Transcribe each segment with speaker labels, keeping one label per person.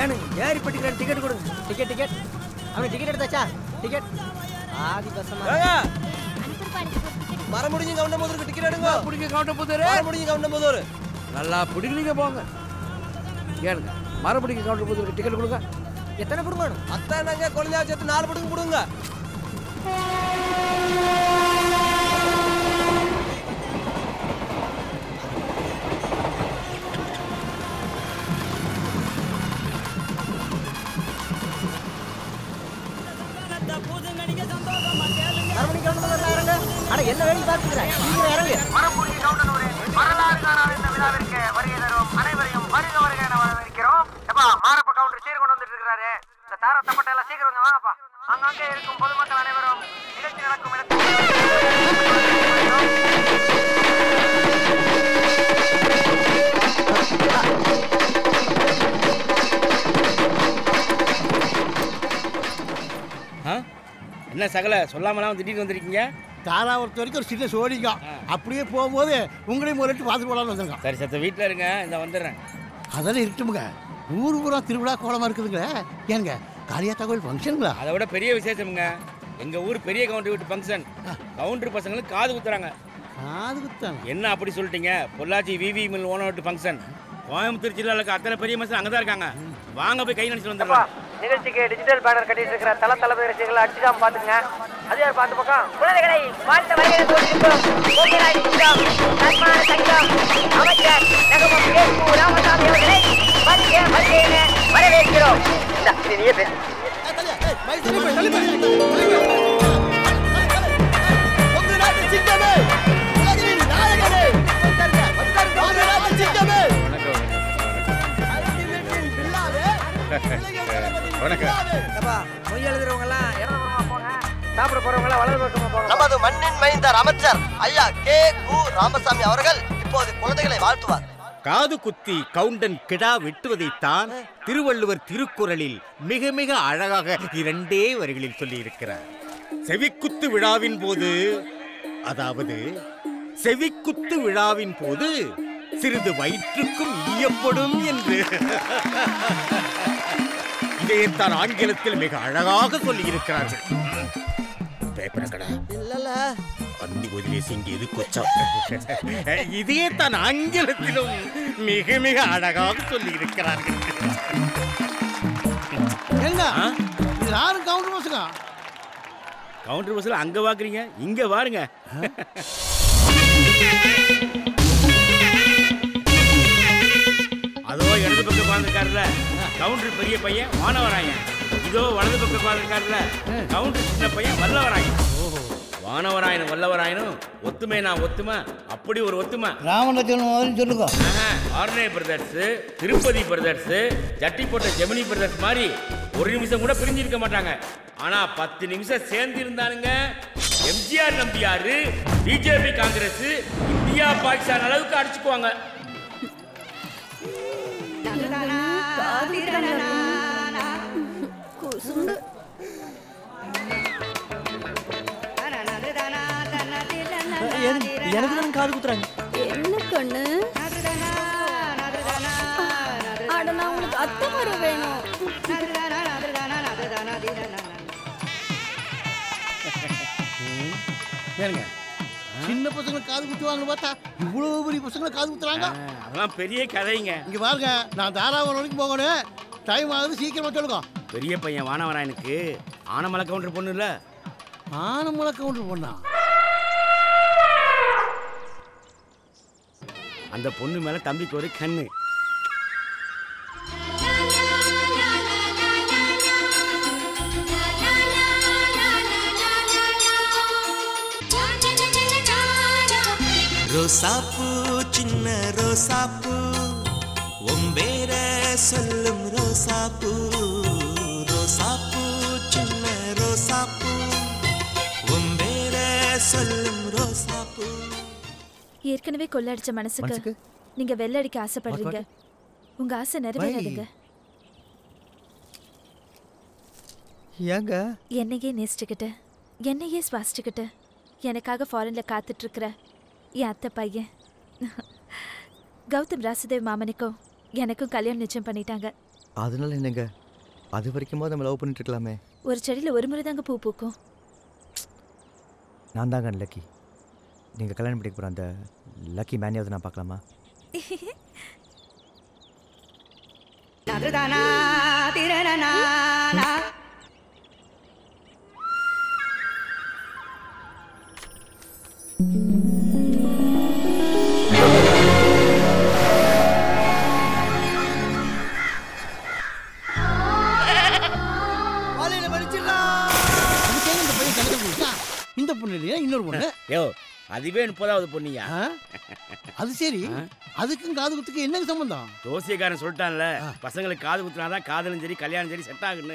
Speaker 1: ஏனுங்க ஏறி பட்டிக்கிறேன் டிக்கெட் கொடுங்க
Speaker 2: டிக்கெட் டிக்கெட் அவனுக்கு டிக்கெட் எடுத்தாச்சா டிக்கெட் ஆதி பசமா
Speaker 3: மர முடிஞ்சு கவுண்டம் போது டிக்கெட் எடுங்க
Speaker 1: பிடிக்க கவுண்ட புதரு
Speaker 3: மர முடிஞ்சு கவுண்டம் போது
Speaker 1: நல்லா பிடிக்கிறீங்க போங்க ஏனுங்க மறுபடியும் கவுண்டர் புதருக்கு டிக்கெட் கொடுங்க
Speaker 2: எத்தனை கொடுக்கணும்
Speaker 3: அத்தான் நாங்க குழந்தையா சேர்த்து நாலு படுங்க கொடுங்க
Speaker 2: மறுபடியும் கவுண்ட் பண்ண இறங்க அட என்ன வேலைக்கு பார்த்துக்கிறேன் சீக்கிரம் இறங்கு
Speaker 4: மரம்புள்ளி கவுண்டனூரே வரலாறு காணாத இந்த விழாவிற்கு வருகை தரும் அனைவரையும் வருக வருக என வரவேற்கிறோம் எப்பா மாரப்ப கவுண்டர் சீர் கொண்டு வந்துட்டு இருக்காரு இந்த தார தப்பட்டை எல்லாம் சீக்கிரம் கொஞ்சம் வாங்கப்பா அங்கங்கே இருக்கும் பொதுமக்கள் அனைவரும் நிகழ்ச்சி நடக்கும் இடத்தில்
Speaker 5: ஆ என்ன சகல சொல்லாமலாம் திடீர்னு வந்திருக்கீங்க
Speaker 6: தாராபுரத்து வரைக்கும் ஒரு சின்ன சோடிங்க அப்படியே போகும்போது உங்களையும் முறைட்டு பார்த்துட்டு போலான்னு வந்திருக்கோம்
Speaker 5: சரி சத்த வீட்டில் இருங்க இந்த வந்துடுறேன்
Speaker 6: அதெல்லாம் இருக்கட்டுமுங்க ஊர் பூரா திருவிழா கோலமாக இருக்குதுங்க ஏங்க காளியாத்தா கோயில் ஃபங்க்ஷனுங்களா
Speaker 5: அதை விட பெரிய விசேஷமுங்க எங்க ஊர் பெரிய கவுண்டர் வீட்டு ஃபங்க்ஷன் கவுண்டர் பசங்களுக்கு காது குத்துறாங்க
Speaker 6: காது குத்தாங்க
Speaker 5: என்ன அப்படி சொல்லிட்டீங்க பொள்ளாச்சி விவி மில் ஓனர் வீட்டு ஃபங்க்ஷன் கோயம்புத்தூர் ஜில்லாவில் இருக்க அத்தனை பெரிய மனுஷன் அங்கே தான் இருக்காங்க வாங்க போய் கை நினைச்சு
Speaker 4: எப்பா
Speaker 5: வந்துடலாம்
Speaker 4: நிகழ்ச்சிக்கு டிஜிட்டல் பேனர் கட்டிட்டு இருக்கிற தல தளபதி ரசிகர்கள் அடிச்சுக்காம பாத்துங்க அது யார் பார்த்து பக்கம் குழந்தைகளை வாழ்த்த வருகிற தோன்றிருக்கும் கோபிராய் சிங்கம் சன்மான சங்கம் அமைச்சர் நகமம் ஏற்பு ராமசாமி அவர்களை வருக வருக என வரவேற்கிறோம் இந்தா, இது நீயே பேசு
Speaker 3: உங்க நாட்டு சிங்கமே உலகின் நாயகனே உங்க நாட்டு சிங்கமே
Speaker 1: எப்பா மொய் எழுதுறவங்க எல்லாம்
Speaker 4: இடதுபுறமா போங்க சாப்பிட போறவங்க எல்லாம் வலது பக்கமா போங்க
Speaker 3: நமது மண்ணின் மைந்தர் அமைச்சர் ஐயா கே கு ராமசாமி அவர்கள் இப்போது குழந்தைகளை வாழ்த்துவார்
Speaker 7: காது குத்தி கவுண்டன் கிடா வெட்டுவதைத்தான் திருவள்ளுவர் திருக்குறளில் மிக மிக அழகாக இரண்டே வரிகளில் சொல்லியிருக்கிறார் செவிக்குத்து விழாவின் போது அதாவது செவிக்குத்து விழாவின் போது சிறிது வயிற்றுக்கும் ஈயப்படும் என்று இதைத்தான் ஆங்கிலத்தில் மிக அழகாக சொல்லியிருக்கிறார்கள் பேப்பர் கடை
Speaker 3: இல்லல்ல
Speaker 7: அன்னி ஒதிலேசி இங்கே இது கொச்சா இதே தான் ஆங்கிலத்திலும் மிக மிக அழகாக சொல்லி இருக்கிறார்கள்
Speaker 6: ஏங்க
Speaker 7: ஆ?
Speaker 6: இது யாரும் கவுண்டர் பசங்க
Speaker 5: கவுண்டர் பஸ்ஸில் அங்கே பார்க்குறீங்க இங்கே பாருங்க அதோ இடது பக்கம் உட்காந்துருக்காருல கவுண்டர் பெரிய பையன் வானவராயன் இதோ வலது பக்கம் உட்காந்துருக்காருல கவுண்டர் சின்ன பையன் வல்லவராயன் வானவராயனும் வல்லவராயனும் ஒத்துமை நான் ஒத்துமை அப்படி ஒரு ஒத்துமை
Speaker 6: ராமலட்சுமணன் சொல்லுங்க
Speaker 5: ஆர்னே பிரதர்ஸ் திருப்பதி பிரதர்ஸ் ஜட்டி போட்ட ஜெமினி பிரதர்ஸ் மாதிரி ஒரு நிமிஷம் கூட பிரிஞ்சிருக்க மாட்டாங்க ஆனா பத்து நிமிஷம் சேர்ந்து இருந்தானுங்க MGR Nambiar BJP Congress India Pakistan அளவுக்கு அடிச்சுக்குவாங்க
Speaker 2: எனக்கு தான் காது குத்துறாங்க
Speaker 8: என்ன கண்ணு அட நான் உங்களுக்கு அத்தை மரம் வேணும்
Speaker 6: ஏனுங்க சின்ன பசங்களை காது குத்துவாங்கன்னு பார்த்தா இவ்வளவு பெரிய பசங்களை காது குத்துறாங்க
Speaker 5: அதெல்லாம் பெரிய கதைங்க
Speaker 6: இங்க பாருங்க நான் தாராபுரம் வரைக்கும் போகணும் டைம் ஆகுது சீக்கிரமா சொல்லுங்க
Speaker 5: பெரிய பையன் வானவராயனுக்கு ஆனமலை கவுண்டர் பொண்ணு இல்ல
Speaker 6: ஆனமலை கவுண்டர் பண்ணா
Speaker 5: அந்த பொண்ணு மேல தம்பிக்கு ஒரு கண்ணு
Speaker 9: ரோசாப்பூ சின்ன ரோசாப்பூ ஒம்பேர சொல்லும் ரோசாப்பூ ரோசாப்பூ சின்ன ரோசாப்பூ ஒம்பேர சொல்லும் ரோசாப்பூ
Speaker 8: ஏற்கனவே கொள்ளடிச்ச மனசுக்கு நீங்க வெள்ளடிக்க ஆசைப்படுறீங்க உங்க ஆசை நிறைவேறாதுங்க
Speaker 2: ஏங்க
Speaker 8: என்னையே நேசிச்சுக்கிட்டு என்னையே சுவாசிச்சுக்கிட்டு எனக்காக ஃபாரின்ல காத்துட்டு இருக்கிற என் அத்தை பையன் கௌதம் ராசுதேவ் மாமனுக்கும் எனக்கும் கல்யாணம் நிச்சயம் பண்ணிட்டாங்க
Speaker 10: அதனால என்னங்க அது வரைக்கும் நம்ம லவ் பண்ணிட்டு இருக்கலாமே
Speaker 8: ஒரு செடியில் ஒரு முறை தாங்க பூ பூக்கும்
Speaker 10: நான் தாங்க லக்கி நீங்கள் கல்யாணம் பண்ணிக்க போகிற அந்த லக்கி மேனையாவது நான் பார்க்கலாமா
Speaker 6: வாழையில மறிச்சிடலாம் அதுக்கே இந்த பையன் கணக்கு கொடுத்தா இந்த பொண்ணு இல்லையா இன்னொரு பொண்ணு
Speaker 5: யோ அதுவே முப்பதாவது பொண்ணியா
Speaker 6: ஆ? அது சரி அதுக்கும் காது குத்துக்கு என்னங்க சம்பந்தம்
Speaker 5: ஜோசியக்காரன் சொல்லிட்டான்ல பசங்களுக்கு காது குத்துனாதான் காதலும் சரி கல்யாணம் சரி செட் ஆகுன்னு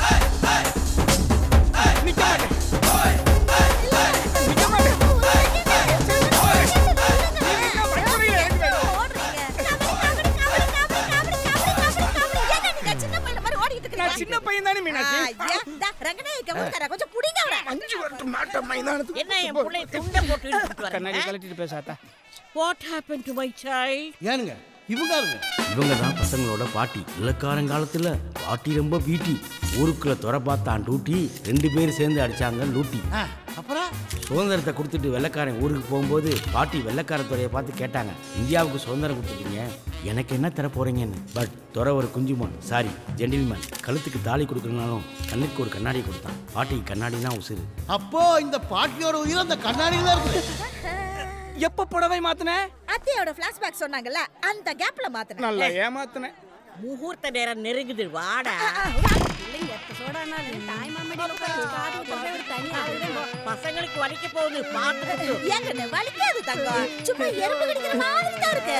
Speaker 7: நான் சின்ன பையன் தானே மீனாட்சி
Speaker 2: கொஞ்சம் புடிங்க அவரை.
Speaker 7: அஞ்சு வருஷம் மாட்ட மைதானத்துக்கு
Speaker 2: என்ன என் பிள்ளை துண்டை போட்டு இழுத்துட்டு
Speaker 7: கண்ணாடி
Speaker 2: வரீங்க?
Speaker 7: கழட்டிட்டு பேசாத்தா
Speaker 2: What happened to my child?
Speaker 6: ஏனுங்க இவங்க யாருங்க
Speaker 5: இவங்க தான் பசங்களோட பாட்டி இலக்காரங்காலத்தில் பாட்டி ரொம்ப பீட்டி ஊருக்குள்ள துறை பார்த்தான் டூட்டி ரெண்டு பேரும் சேர்ந்து அடிச்சாங்க லூட்டி
Speaker 6: ஆ, அப்புறம்
Speaker 5: சுதந்திரத்தை கொடுத்துட்டு வெள்ளைக்காரன் ஊருக்கு போகும்போது பாட்டி வெள்ளைக்கார துறையை பார்த்து கேட்டாங்க இந்தியாவுக்கு சுதந்திரம் கொடுத்துட்டீங்க எனக்கு என்ன தர போறீங்கன்னு பட் துறை ஒரு குஞ்சுமான் சாரி ஜென்டில்மேன் கழுத்துக்கு தாலி கொடுக்கறனாலும் கண்ணுக்கு ஒரு கண்ணாடி கொடுத்தான் பாட்டிக்கு கண்ணாடி தான் உசுறு
Speaker 6: அப்போ இந்த பாட்டியோட உயிர் அந்த கண்ணாடியில் தான் இருக்குது
Speaker 7: எப்ப புடவை மாத்தின
Speaker 2: அத்தையோட flashback சொன்னாங்கல்ல அந்த கேப்ல மாத்தினேன்
Speaker 7: நல்லா ஏமாத்தின
Speaker 2: முகூர்த்த நேரம் நெருங்குது வாடா பசங்களுக்கு வலிக்க போகுது பாத்து ஏங்க வலிக்காது தங்கம் சும்மா எறும்பு கடிக்கிற மாதிரி தான் இருக்கு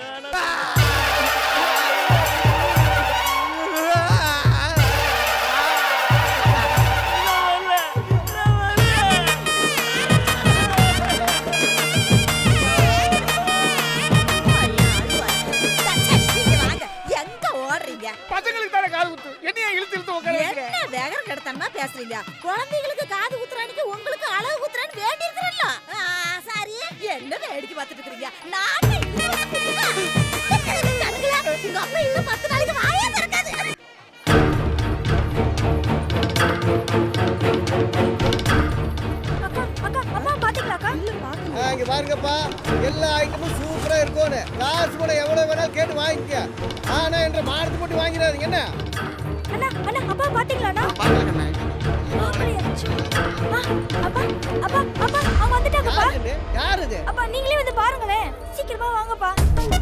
Speaker 2: எங்க ஓடுறீங்க
Speaker 7: பசங்களுக்கு தானே காது குத்து என்னைய இழுத்து இழுத்து உட்கார வைக்கிற?
Speaker 2: என்ன வேகர கடத்தனமா பேசுறீங்க குழந்தைகளுக்கு காது குத்துறானுக்கு உங்களுக்கு அழகு குத்துறான்னு வேண்டி இருக்கிறல்ல சாரி என்ன வேடிக்கை பார்த்துட்டு இருக்கீங்க நான் உங்க அப்பா இன்னும் பத்து நாளைக்கு வாயே திறக்காது
Speaker 11: இங்க பாருங்கப்பா எல்லா ஐட்டமும் சூப்பரா இருக்கும்னு காசு கூட எவ்வளவு வேணாலும் கேட்டு வாங்கிக்க ஆனா என்ற மானத்தை போட்டு வாங்கிடாதீங்க என்ன
Speaker 8: அண்ணா அண்ணா அப்பா பாத்தீங்களாண்ணா அப்பா அப்பா அப்பா அவங்க வந்துட்டாங்கப்பா
Speaker 11: யாரு இது? யாரு இது
Speaker 8: அப்பா நீங்களே வந்து பாருங்களேன் சீக்கிரமா வாங்கப்பா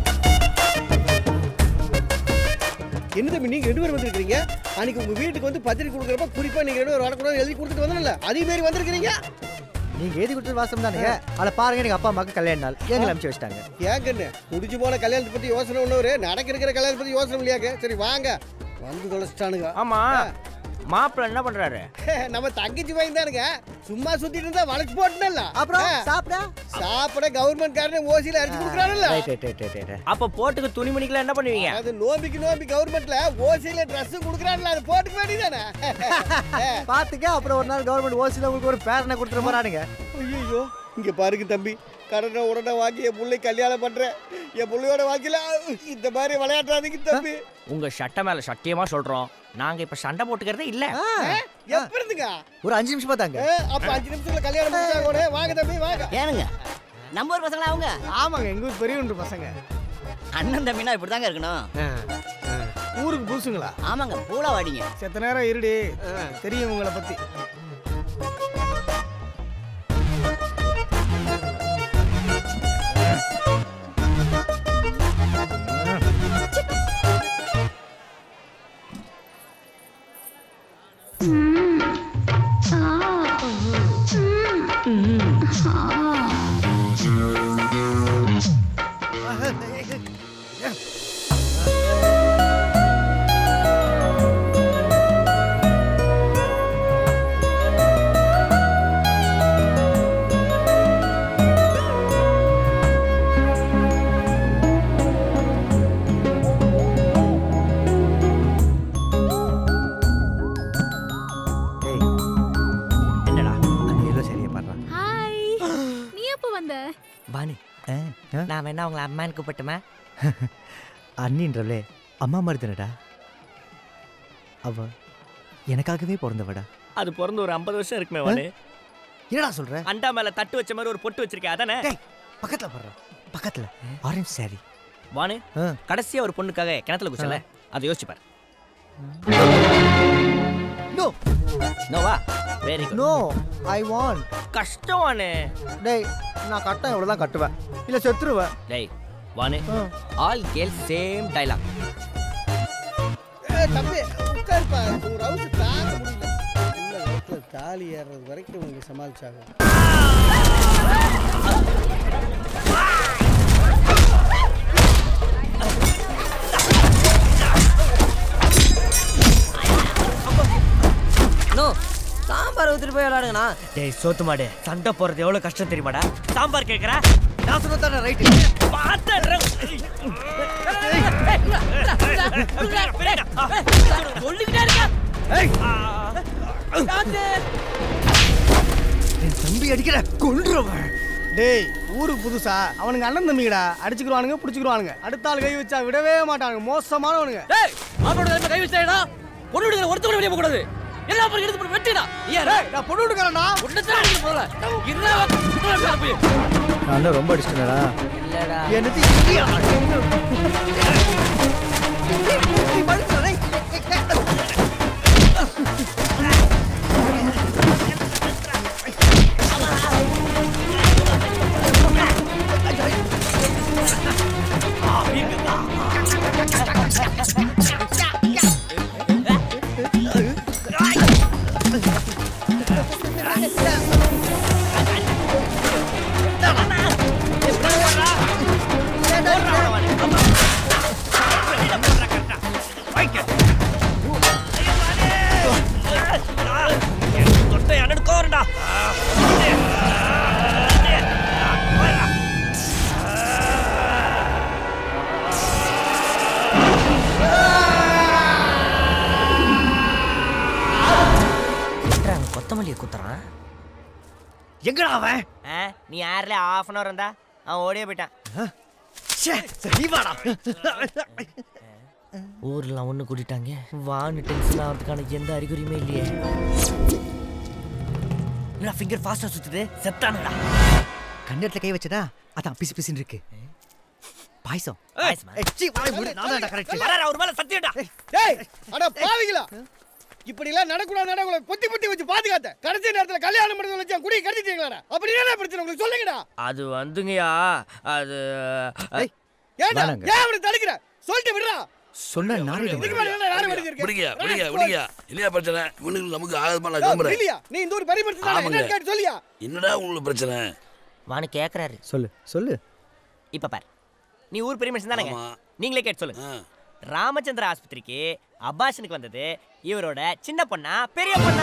Speaker 11: என்ன தம்பி நீங்க ரெண்டு பேரும் வந்திருக்கீங்க அன்னைக்கு உங்க வீட்டுக்கு வந்து பத்திரிக்கை கொடுக்குறப்ப குறிப்பா நீங்க ரெண்டு பேரும் வரக்கூடாது எழுதி கொடுத்துட்டு வந்தோம்ல அதே மாதிரி வந்திருக்கீங்க
Speaker 10: நீங்கள் எழுதி கொடுத்தது வாசம் தானுங்க அதில் பாருங்க எங்கள் அப்பா அம்மாவுக்கு கல்யாண நாள் எங்களை அனுப்பிச்சு வச்சிட்டாங்க
Speaker 11: ஏன் கண்ணு முடிஞ்சு போன கல்யாணத்தை பத்தி யோசனை ஒண்ணு நடக்க இருக்கிற கல்யாணத்தை பத்தி யோசனை இல்லையாக்க சரி வாங்க வந்து தொலைச்சிட்டானுங்க
Speaker 4: ஆமா மாப்பிள்ள என்ன பண்றாரு
Speaker 11: நம்ம தங்கச்சி பையன் தானுங்க சும்மா சுத்திட்டு இருந்தா வளைச்சு போட்டுனல்ல
Speaker 10: அப்புறம்
Speaker 11: ஆ.
Speaker 10: சாப்பிட
Speaker 11: சாப்பிட கவர்மெண்ட் காரனே ஓசியில அடிச்சு கொடுக்குறானுல்ல
Speaker 10: right right right right right
Speaker 4: அப்ப போட்டுக்கு துணிமணிக்கெல்லாம் என்ன பண்ணுவீங்க
Speaker 11: அது நோம்பிக்கு நோம்பி கவர்மெண்ட்ல ஓசியில Dress கொடுக்குறான்ல அது போட்டுக்க வேண்டியதானே
Speaker 10: பார்த்துக்க அப்புறம் ஒரு நாள் கவர்மெண்ட் ஓசியில் உங்களுக்கு ஒரு பேரனை கொடுத்துட போறானுங்க
Speaker 11: ஐயோ இங்க பாருங்க தம்பி கடனை உடனே வாங்கி என் பிள்ளை கல்யாணம் பண்றேன் என் பிள்ளையோட வாழ்க்கையில இந்த மாதிரி விளையாடுறாதீங்க தம்பி
Speaker 4: உங்க சட்டை மேல சத்தியமா சொல்றோம் நாங்க இப்ப சண்டை போட்டுக்கிறதே இல்ல
Speaker 11: எப்ப இருந்துங்க
Speaker 10: ஒரு அஞ்சு நிமிஷம் பார்த்தாங்க
Speaker 11: ஏ, அப்ப அஞ்சு நிமிஷத்துல கல்யாணம் முடிச்சாங்க வாங்க தம்பி வாங்க
Speaker 2: ஏனுங்க நம்ம ஊர் பசங்களா அவங்க
Speaker 7: ஆமாங்க எங்க ஊர் பெரிய ஒன்று பசங்க
Speaker 2: அண்ணன் தம்பினா இப்படிதாங்க இருக்கணும்
Speaker 7: ஊருக்கு பூசுங்களா
Speaker 2: ஆமாங்க பூலா வாடிங்க
Speaker 7: செத்த நேரம் இருடி தெரியும் உங்களை பத்தி
Speaker 10: ஏய்
Speaker 4: என்னடா
Speaker 10: அந்த ஏதோ சரியா பாடுறான்
Speaker 8: ஹாய் நீ எப்போ வந்த
Speaker 10: பானி ஆ, ஆ?
Speaker 2: நான் வேணா உங்களை அம்மான்னு கூப்பிட்டுமா
Speaker 10: அண்ணின்றவளே அம்மா மாதிரி தானடா அவ எனக்காகவே பிறந்தவடா
Speaker 12: அது பிறந்து ஒரு ஐம்பது வருஷம் இருக்குமே வாணு
Speaker 10: என்னடா சொல்ற
Speaker 12: அண்டா மேல தட்டு வச்ச மாதிரி ஒரு பொட்டு வச்சிருக்கேன் அதானே
Speaker 10: பக்கத்துல போடுற பக்கத்துல ஆரஞ்சு சாரி
Speaker 12: வாணு கடைசியா ஒரு பொண்ணுக்காக கிணத்துல குச்சல அதை யோசிச்சு பாரு
Speaker 10: நோ
Speaker 12: நோவா very good
Speaker 10: no I want
Speaker 12: கஷ்டம் வாணு
Speaker 10: டேய் நான் கட்டம் இவ்வளவு தான் கட்டுவேன் இல்ல செத்துருவேன்
Speaker 12: டேய் வாணு ஆல் கேர்ள்ஸ் சேம் டைலாக்
Speaker 11: ஏய், தம்பி உட்காருப்பா ஒரு அவுச்சு தாங்க முடியல உள்ள வயித்துல தாலி ஏறுறது வரைக்கும் உங்களுக்கு சமாளிச்சாங்க
Speaker 4: நோ சாம்பார் ஊத்திட்டு போய் விளையாடுங்கண்ணா
Speaker 12: டேய் சோத்து மாடு சண்டை போறது எவ்வளவு கஷ்டம் தெரியுமாடா சாம்பார் கேக்குற
Speaker 10: நான் சொன்னதானே ரைட்
Speaker 12: சொல்லிக்கிட்டே இருக்க
Speaker 10: என் தம்பி அடிக்கிற கொன்றுவன்
Speaker 11: டேய் ஊருக்கு புதுசா அவனுங்க அண்ணன் தம்பிங்கடா அடிச்சுக்கிடுவானுங்க பிடிச்சிக்கிடுவானுங்க அடுத்த ஆள் கை வச்சா விடவே மாட்டானுங்க மோசமானவனுங்க
Speaker 1: டேய் மாப்பிளோட தலைமை கை வச்சிட்டா பொண்ணு விடுதல ஒருத்த கூட வெளியே போக கூடாது எல்லா பேரும் எடுத்து போட்டு வெட்டிடா ஏன்
Speaker 11: டேய், நான் பொண்ணு விடுக்கிறேன்டா
Speaker 1: ஒண்ணு தான் அடிக்க போகல என்ன போய்
Speaker 10: நான் ரொம்ப அடிச்சிட்டேனடா
Speaker 4: இல்லடா
Speaker 10: என்னது
Speaker 12: தொட்டை அண்ணன் கோரண்டா கொத்தமல்லியை குத்துறான்
Speaker 10: எங்கடா அவன்
Speaker 12: ஆ, நீ யாரில் ஹாஃப் அன் அவர் இருந்தா அவன் ஓடியே போயிட்டான்
Speaker 10: ச்சே, சரி வாடா
Speaker 12: ஊர்ல ஒண்ணு கூட்டிட்டாங்க வான்னு டென்ஷன் ஆகிறதுக்கான எந்த அறிகுறியுமே இல்லையே என்ன ஃபிங்கர் ஃபாஸ்டா சுத்துது செத்தானுடா
Speaker 10: கண்ணத்துல கை வச்சடா அதான் பிசு பிசுன்னு இருக்கு பாயசம்
Speaker 12: பாயசமா?
Speaker 10: ஏய், சீ, வாயை மூடு, நான் தான்டா correct.
Speaker 12: வராரு அவர் மேல சத்தியம்டா
Speaker 11: டேய் அட பாவிங்களா இப்படி எல்லாம் நடக்கூடாது நடக்கூடாது பொத்தி பொத்தி வச்சு பாதுகாத்த கடைசி நேரத்துல கல்யாணம் பண்ணி வச்சா குடி கடிச்சிட்டீங்களா அப்படி என்ன பிரச்சனை உங்களுக்கு சொல்லுங்கடா
Speaker 12: அது வந்துங்கயா அது
Speaker 10: ஏய்,
Speaker 11: ஏன்டா
Speaker 10: வேணாங்க.
Speaker 11: ஏன் அவனை தடுக்கிற சொல்லிட்டு விடுறா
Speaker 10: சொன்ன நாரிட
Speaker 11: இதுக்கு மேல என்ன நாடு வடிஞ்சிருக்கு
Speaker 13: விடுங்க விடுங்க விடுங்க இல்லையா பிரச்சனை இவனுக்கு நமக்கு ஆகமா நான் கிளம்புறேன்
Speaker 11: இல்லையா நீ இந்த ஒரு பரிபடுத்தி
Speaker 13: ஆமாங்க.
Speaker 11: என்னன்னு கேட்டு சொல்லியா
Speaker 13: என்னடா உங்களுக்கு பிரச்சனை
Speaker 12: வானு கேக்குறாரு
Speaker 10: சொல்லு சொல்லு
Speaker 12: இப்ப பாரு நீ ஊர் பெரிய மனுஷன் தானேங்க
Speaker 13: ஆமா.
Speaker 12: நீங்களே கேட்டு சொல்லுங்க
Speaker 13: ஆ.
Speaker 12: ராமச்சந்திர ஆஸ்பத்திரிக்கு அப்பாஷனுக்கு வந்தது இவரோட சின்ன பொண்ணா பெரிய பொண்ணா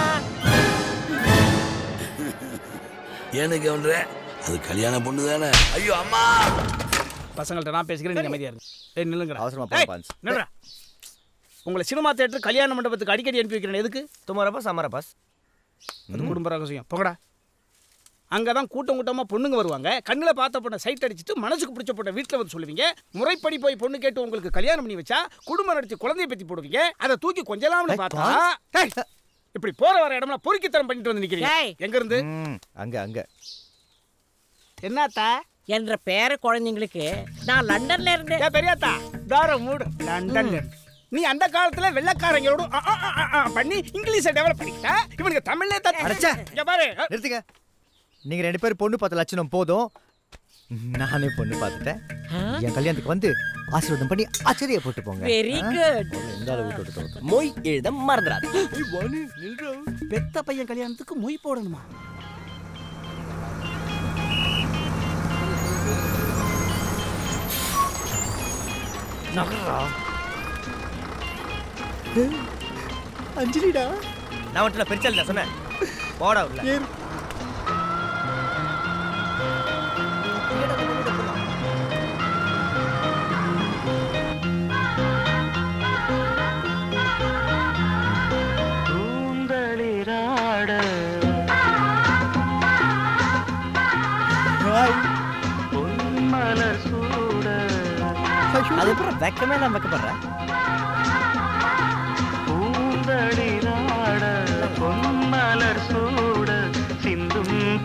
Speaker 13: ஏன்னு கவுண்டரே அது கல்யாண பொண்ணு தானே ஐயோ அம்மா
Speaker 14: பசங்கள்ட்ட நான் பேசிக்கிறேன் நீங்க அமைதியா இருங்க ஏய் நில்லுங்கடா
Speaker 10: அவசரமா போங்க,
Speaker 14: ஏய்,
Speaker 10: பான்ஸ்.
Speaker 14: நில்லுடா உங்களை சினிமா தேட்டர் கல்யாண மண்டபத்துக்கு அடிக்கடி அனுப்பி வைக்கிறேன் எதுக்கு
Speaker 12: துமரப்பா சமரப்பாஸ்
Speaker 14: அது குடும்ப ரகசியம் போங்கடா அங்கே தான் கூட்டம் கூட்டமாக பொண்ணுங்க வருவாங்க கண்ணில் பார்த்த பொண்ணை சைட் அடிச்சுட்டு மனசுக்கு பிடிச்ச பொண்ணை வீட்டில் வந்து சொல்லுவீங்க முறைப்படி போய் பொண்ணு கேட்டு உங்களுக்கு கல்யாணம் பண்ணி வச்சா குடும்பம் நடிச்சு குழந்தைய பற்றி போடுவீங்க அதை தூக்கி கொஞ்சலாம்னு
Speaker 10: ஏய்,
Speaker 14: பார்த்தா
Speaker 10: பான்ஸ்.
Speaker 14: டேய், இப்படி போற வர இடம்லாம் பொறுக்கித்தனம் பண்ணிட்டு வந்து நிக்கிறீங்க
Speaker 2: ஏய்.
Speaker 14: எங்க இருந்து
Speaker 10: ம், அங்க அங்க
Speaker 14: என்னத்தா
Speaker 2: என்ற பேர குழந்தைங்களுக்கு நான் லண்டன்ல இருந்து
Speaker 14: ஏ பெரியாத்தா தார மூடு லண்டன்ல இருந்து. நீ அந்த காலத்துல வெள்ளக்காரங்களோட அ, அ, அ, அ, அ பண்ணி இங்கிலீஷை டெவலப் பண்ணிக்கிட்ட இவனுக்கு தமிழ்லே தான்
Speaker 10: அடச்சே.
Speaker 14: இங்க பாரு
Speaker 10: நிறுத்துங்க நீங்க ரெண்டு பேரும் பொண்ணு பார்த்த லட்சணம் போதும் நானே பொண்ணு பார்த்துட்டேன் என் கல்யாணத்துக்கு வந்து ஆசீர்வாதம் பண்ணி ஆச்சரிய போட்டு போங்க
Speaker 2: Very
Speaker 10: ஆ?
Speaker 2: good.
Speaker 10: எந்த அளவு விட்டு விட்டு தோத்து.
Speaker 12: மொய் எழுத மறந்துடாது
Speaker 14: பெத்த பையன் கல்யாணத்துக்கு மொய் போடணுமா
Speaker 10: நகரா அஞ்சலிடா
Speaker 12: நான் மட்டும் பெருச்சால் நான் சொன்னேன் போடா உள்ள அது அப்புறம் வெக்கமே நான் வைக்கப்படுறேன்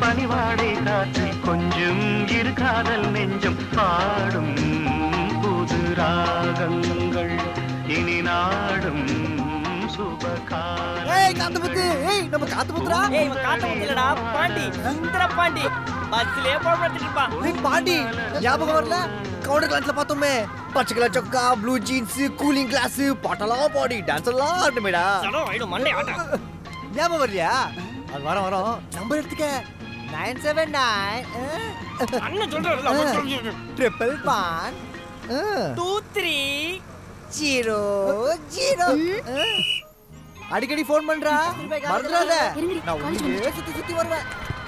Speaker 15: பனிவாடை காற்றில் கொஞ்சம் இரு காதல் நெஞ்சம் பாடும் புது ராகங்கள் இனி நாடும் சுபகால
Speaker 10: ஏய் காத்தமுத்து ஏய் நம்ம காத்தமுத்துடா
Speaker 12: ஏய் இவன் காத்த முத்திலடா பாண்டி சுந்தர பாண்டி பஸ்லயே போடுறதுட்டு இருப்பான்
Speaker 10: ஏய் பாண்டி ஞாபகம் வரல கவுண்டர் கிளாஸ்ல பார்த்தோமே பச்சை கலர் சொக்கா ப்ளூ ஜீன்ஸ் கூலிங் கிளாஸ் பாட்டெல்லாம் பாடி டான்ஸ் எல்லாம் ஆடுமேடா
Speaker 12: சடம் ஆயிடும் மண்டை ஆட்டா
Speaker 10: ஞாபகம் வரலையா அது வரோம் வரோம் நம்பர் எடுத்துக்க நைன் செவன் நைன்
Speaker 12: அண்ணன் சொல்றேன்ல, அவன் சொல்றது.
Speaker 10: ட்ரிபிள் பான்
Speaker 12: டூ த்ரீ
Speaker 10: ஜீரோ ஜீரோ அடிக்கடி ஃபோன் பண்றா மறந்துடாத நான் உன்னையே சுத்தி சுத்தி வருவேன்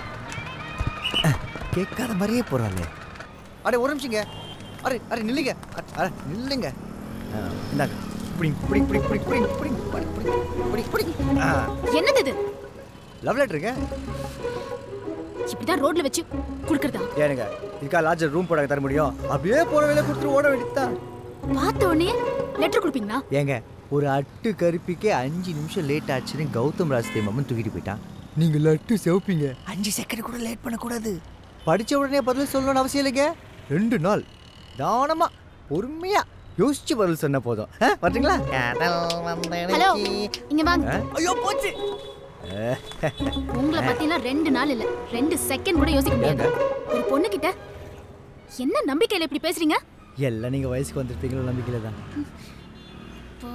Speaker 10: கேட்காத மாதிரியே போறாளே அடே ஒரு நிமிஷங்க அரே அரே நில்லுங்க அ- அட நில்லுங்க ஆ, இந்தாங்க இப்படி இப்படி இப்படி இப்படி இப்படி இப்படி இப்படி இப்படி இப்படி இப்படி ஆ
Speaker 8: என்னது இது
Speaker 10: லவ் லெட்டருங்க
Speaker 8: இப்படிதான் ரோட்ல வச்சு குடுக்கறதா
Speaker 10: ஏனுங்க இதுக்கா லாட்ஜர் ரூம் போட தர முடியும் அப்படியே போற வேலை கொடுத்துட்டு ஓட வேண்டியதுதான்
Speaker 8: பார்த்த உடனே லெட்டர் கொடுப்பீங்களா
Speaker 10: ஏங்க ஒரு அட்டு கருப்பிக்கே அஞ்சு நிமிஷம் லேட் ஆச்சுன்னு கௌதம் ராஜ் தேமாமன் தூக்கிட்டு போயிட்டான் நீங்க லட்டு செவப்பீங்க அஞ்சு செகண்ட் கூட லேட் பண்ணக்கூடாது படிச்ச உடனே பதில் சொல்லணும்னு அவசியம் இல்லைங்க ரெண்டு நாள் தானமா பொறுமையா யோசிச்சு பதில் சொன்ன போதும் ஆ, வரட்டுங்களா
Speaker 8: ஹலோ இங்க வாங்க
Speaker 10: ஆ?
Speaker 12: ஐயோ போச்சு
Speaker 8: உங்களை பத்திலாம் ரெண்டு நாள் இல்ல ரெண்டு செகண்ட் கூட யோசிக்க முடியாது ஒரு பொண்ணு கிட்ட என்ன நம்பிக்கையில இப்படி பேசுறீங்க
Speaker 10: எல்லாம் நீங்க வயசுக்கு வந்திருப்பீங்களோ நம்பிக்கையில தான்
Speaker 8: அப்பா.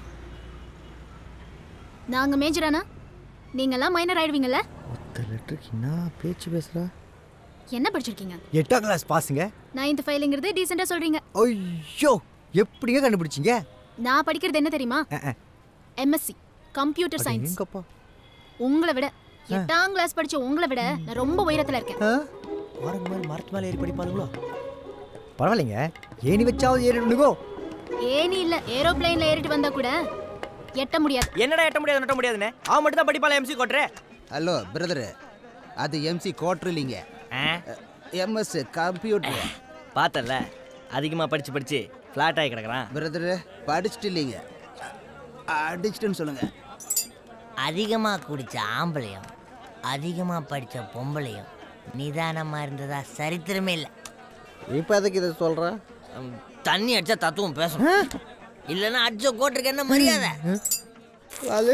Speaker 8: நாங்க மேஜரானா நீங்கெல்லாம் மைனர் ஆயிடுவீங்கல்ல
Speaker 10: இந்த லெட்டருக்கு என்ன பேச்சு பேசுறா
Speaker 8: என்ன படிச்சிருக்கீங்க
Speaker 10: எட்டாம் கிளாஸ் பாஸுங்க
Speaker 8: நைன்த் ஃபைலுங்கிறது டீசெண்டா சொல்றீங்க
Speaker 10: ஐயோ எப்படிங்க கண்டுபிடிச்சீங்க
Speaker 8: நான் படிக்கிறது என்ன தெரியுமா
Speaker 10: அஹ், அஹ்.
Speaker 8: எம்எஸ்சி கம்ப்யூட்டர் சயின்ஸ்
Speaker 10: எங்கப்பா
Speaker 8: உங்களை விட எட்டாம் கிளாஸ் படிச்ச உங்களை விட நான் ரொம்ப உயரத்துல இருக்கேன்
Speaker 10: மரங்க மேல மரத்து மேல ஏறி படிப்பாளுங்களோ பரவாயில்லைங்க ஏணி வச்சாவது ஏறிடுங்கோ
Speaker 8: ஏனி இல்ல ஏரோப்ளேன்ல ஏறிட்டு வந்தா கூட எட்ட முடியாது
Speaker 12: என்னடா எட்ட முடியாது நட்ட முடியாதுன்னு அவன் மட்டும் தான் படிப்பாள எம்சி கோட்ரு
Speaker 16: ஹலோ பிரதரு அது எம்சி கோட்ரு இல்லைங்க எம்எஸ் கம்ப்யூட்டர்
Speaker 12: பார்த்தல அதிகமா படிச்சு படிச்சு ஃபிளாட் ஆகி கிடக்குறான்
Speaker 16: பிரதரு படிச்சுட்டு இல்லைங்க அடிச்சிட்டுன்னு சொல்லுங்க
Speaker 17: அதிகமாக குடிச்ச ஆம்பளையும் அதிகமாக படித்த பொம்பளையும் நிதானமாக இருந்ததா சரித்திரமே இல்லை
Speaker 16: இப்போ எதுக்கு இதை சொல்ற
Speaker 17: தண்ணி அடிச்சா தத்துவம் பேசணும் இல்லைன்னா அடிச்ச கோட்டுக்கு என்ன மரியாதை
Speaker 16: அது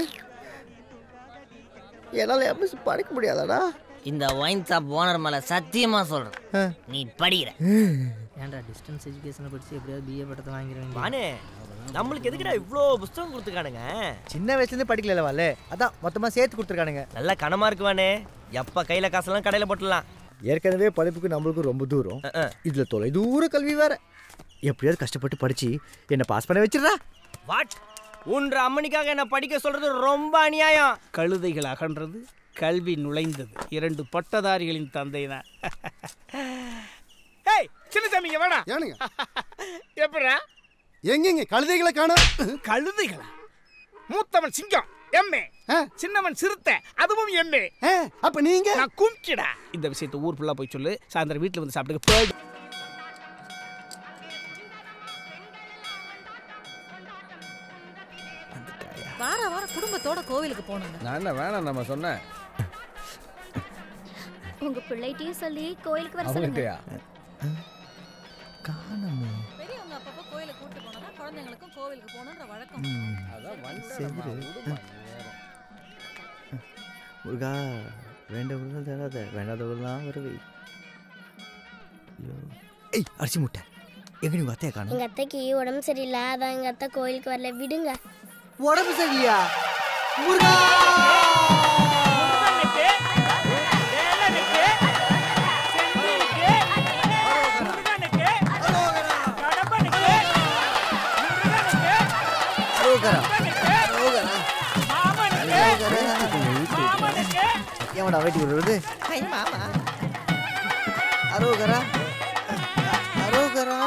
Speaker 16: என்னால் எம்எஸ் படிக்க முடியாதாடா
Speaker 17: இந்த ஒயின் ஷாப் ஓனர் மேலே சத்தியமாக சொல்கிறேன் நீ படிக்கிற
Speaker 18: ஏன்டா டிஸ்டன்ஸ் எஜுகேஷனை படிச்சு எப்படியாவது பிஏ பட்டத்தை வாங்கிடுவேன்
Speaker 12: வானே நம்மளுக்கு எதுக்குடா இவ்வளோ புஸ்தகம் கொடுத்துருக்கானுங்க
Speaker 10: சின்ன வயசுலேருந்து படிக்கல வாலே அதான் மொத்தமா சேர்த்து கொடுத்துருக்கானுங்க
Speaker 12: நல்ல கனமா இருக்கு வானே எப்ப கையில காசெல்லாம் கடையில போட்டுடலாம்
Speaker 10: ஏற்கனவே படிப்புக்கு நம்மளுக்கும் ரொம்ப தூரம் இதுல தொலை தூர கல்வி வேற எப்படியாவது கஷ்டப்பட்டு படிச்சு என்ன பாஸ் பண்ண வச்சிடுறா
Speaker 12: வாட் உன்ற அம்மனிக்காக என்ன படிக்க சொல்றது ரொம்ப அநியாயம்
Speaker 14: கழுதைகள் அகன்றது கல்வி நுழைந்தது இரண்டு பட்டதாரிகளின் தந்தை தான் ஏய் சின்னசாமி இங்க வேணா
Speaker 11: ஏனுங்க
Speaker 14: எப்படா
Speaker 11: எங்கெங்க கழுதைகளை காணோம்
Speaker 14: கழுதைகளா மூத்தவன் சிங்கம் எம்ஏ சின்னவன் சிறுத்தை அதுவும் எம்ஏ
Speaker 11: அப்ப நீங்க
Speaker 14: நான் கும்கிடா இந்த விஷயத்தை ஊர் ஃபுல்லா போய் சொல்லு சாயந்தரம் வீட்டுல வந்து சாப்பிட்டுக்க போய்
Speaker 2: வார வாரம் குடும்பத்தோட கோவிலுக்கு போகணுங்க
Speaker 19: நான் என்ன வேணாம் நம்ம சொன்னேன்
Speaker 8: உங்க பிள்ளைகிட்டயும் சொல்லி கோயிலுக்கு வர சொல்லுங்க
Speaker 19: அவங்ககிட்டயா
Speaker 2: பெரியவங்க அப்பப்போ கோயிலுக்கு கூட்டு போனா குழந்தைங்களுக்கும் கோவிலுக்கு போகணுன்ற வழக்கம்
Speaker 10: முருகா வேண்டவர்கள் தராத வேண்டாதவர்கள்லாம் வருவை ஐயோ. ஏய் அரிசி முட்டை எங்க நீ உங்க அத்தையை காணும்
Speaker 20: எங்க அத்தைக்கு உடம்பு சரியில்லை அதான் எங்க அத்தை கோயிலுக்கு வரல விடுங்க
Speaker 10: உடம்பு சரியில்லையா முருகா ஏமாடா வேட்டி விடுறது அரோகரா அரோகரா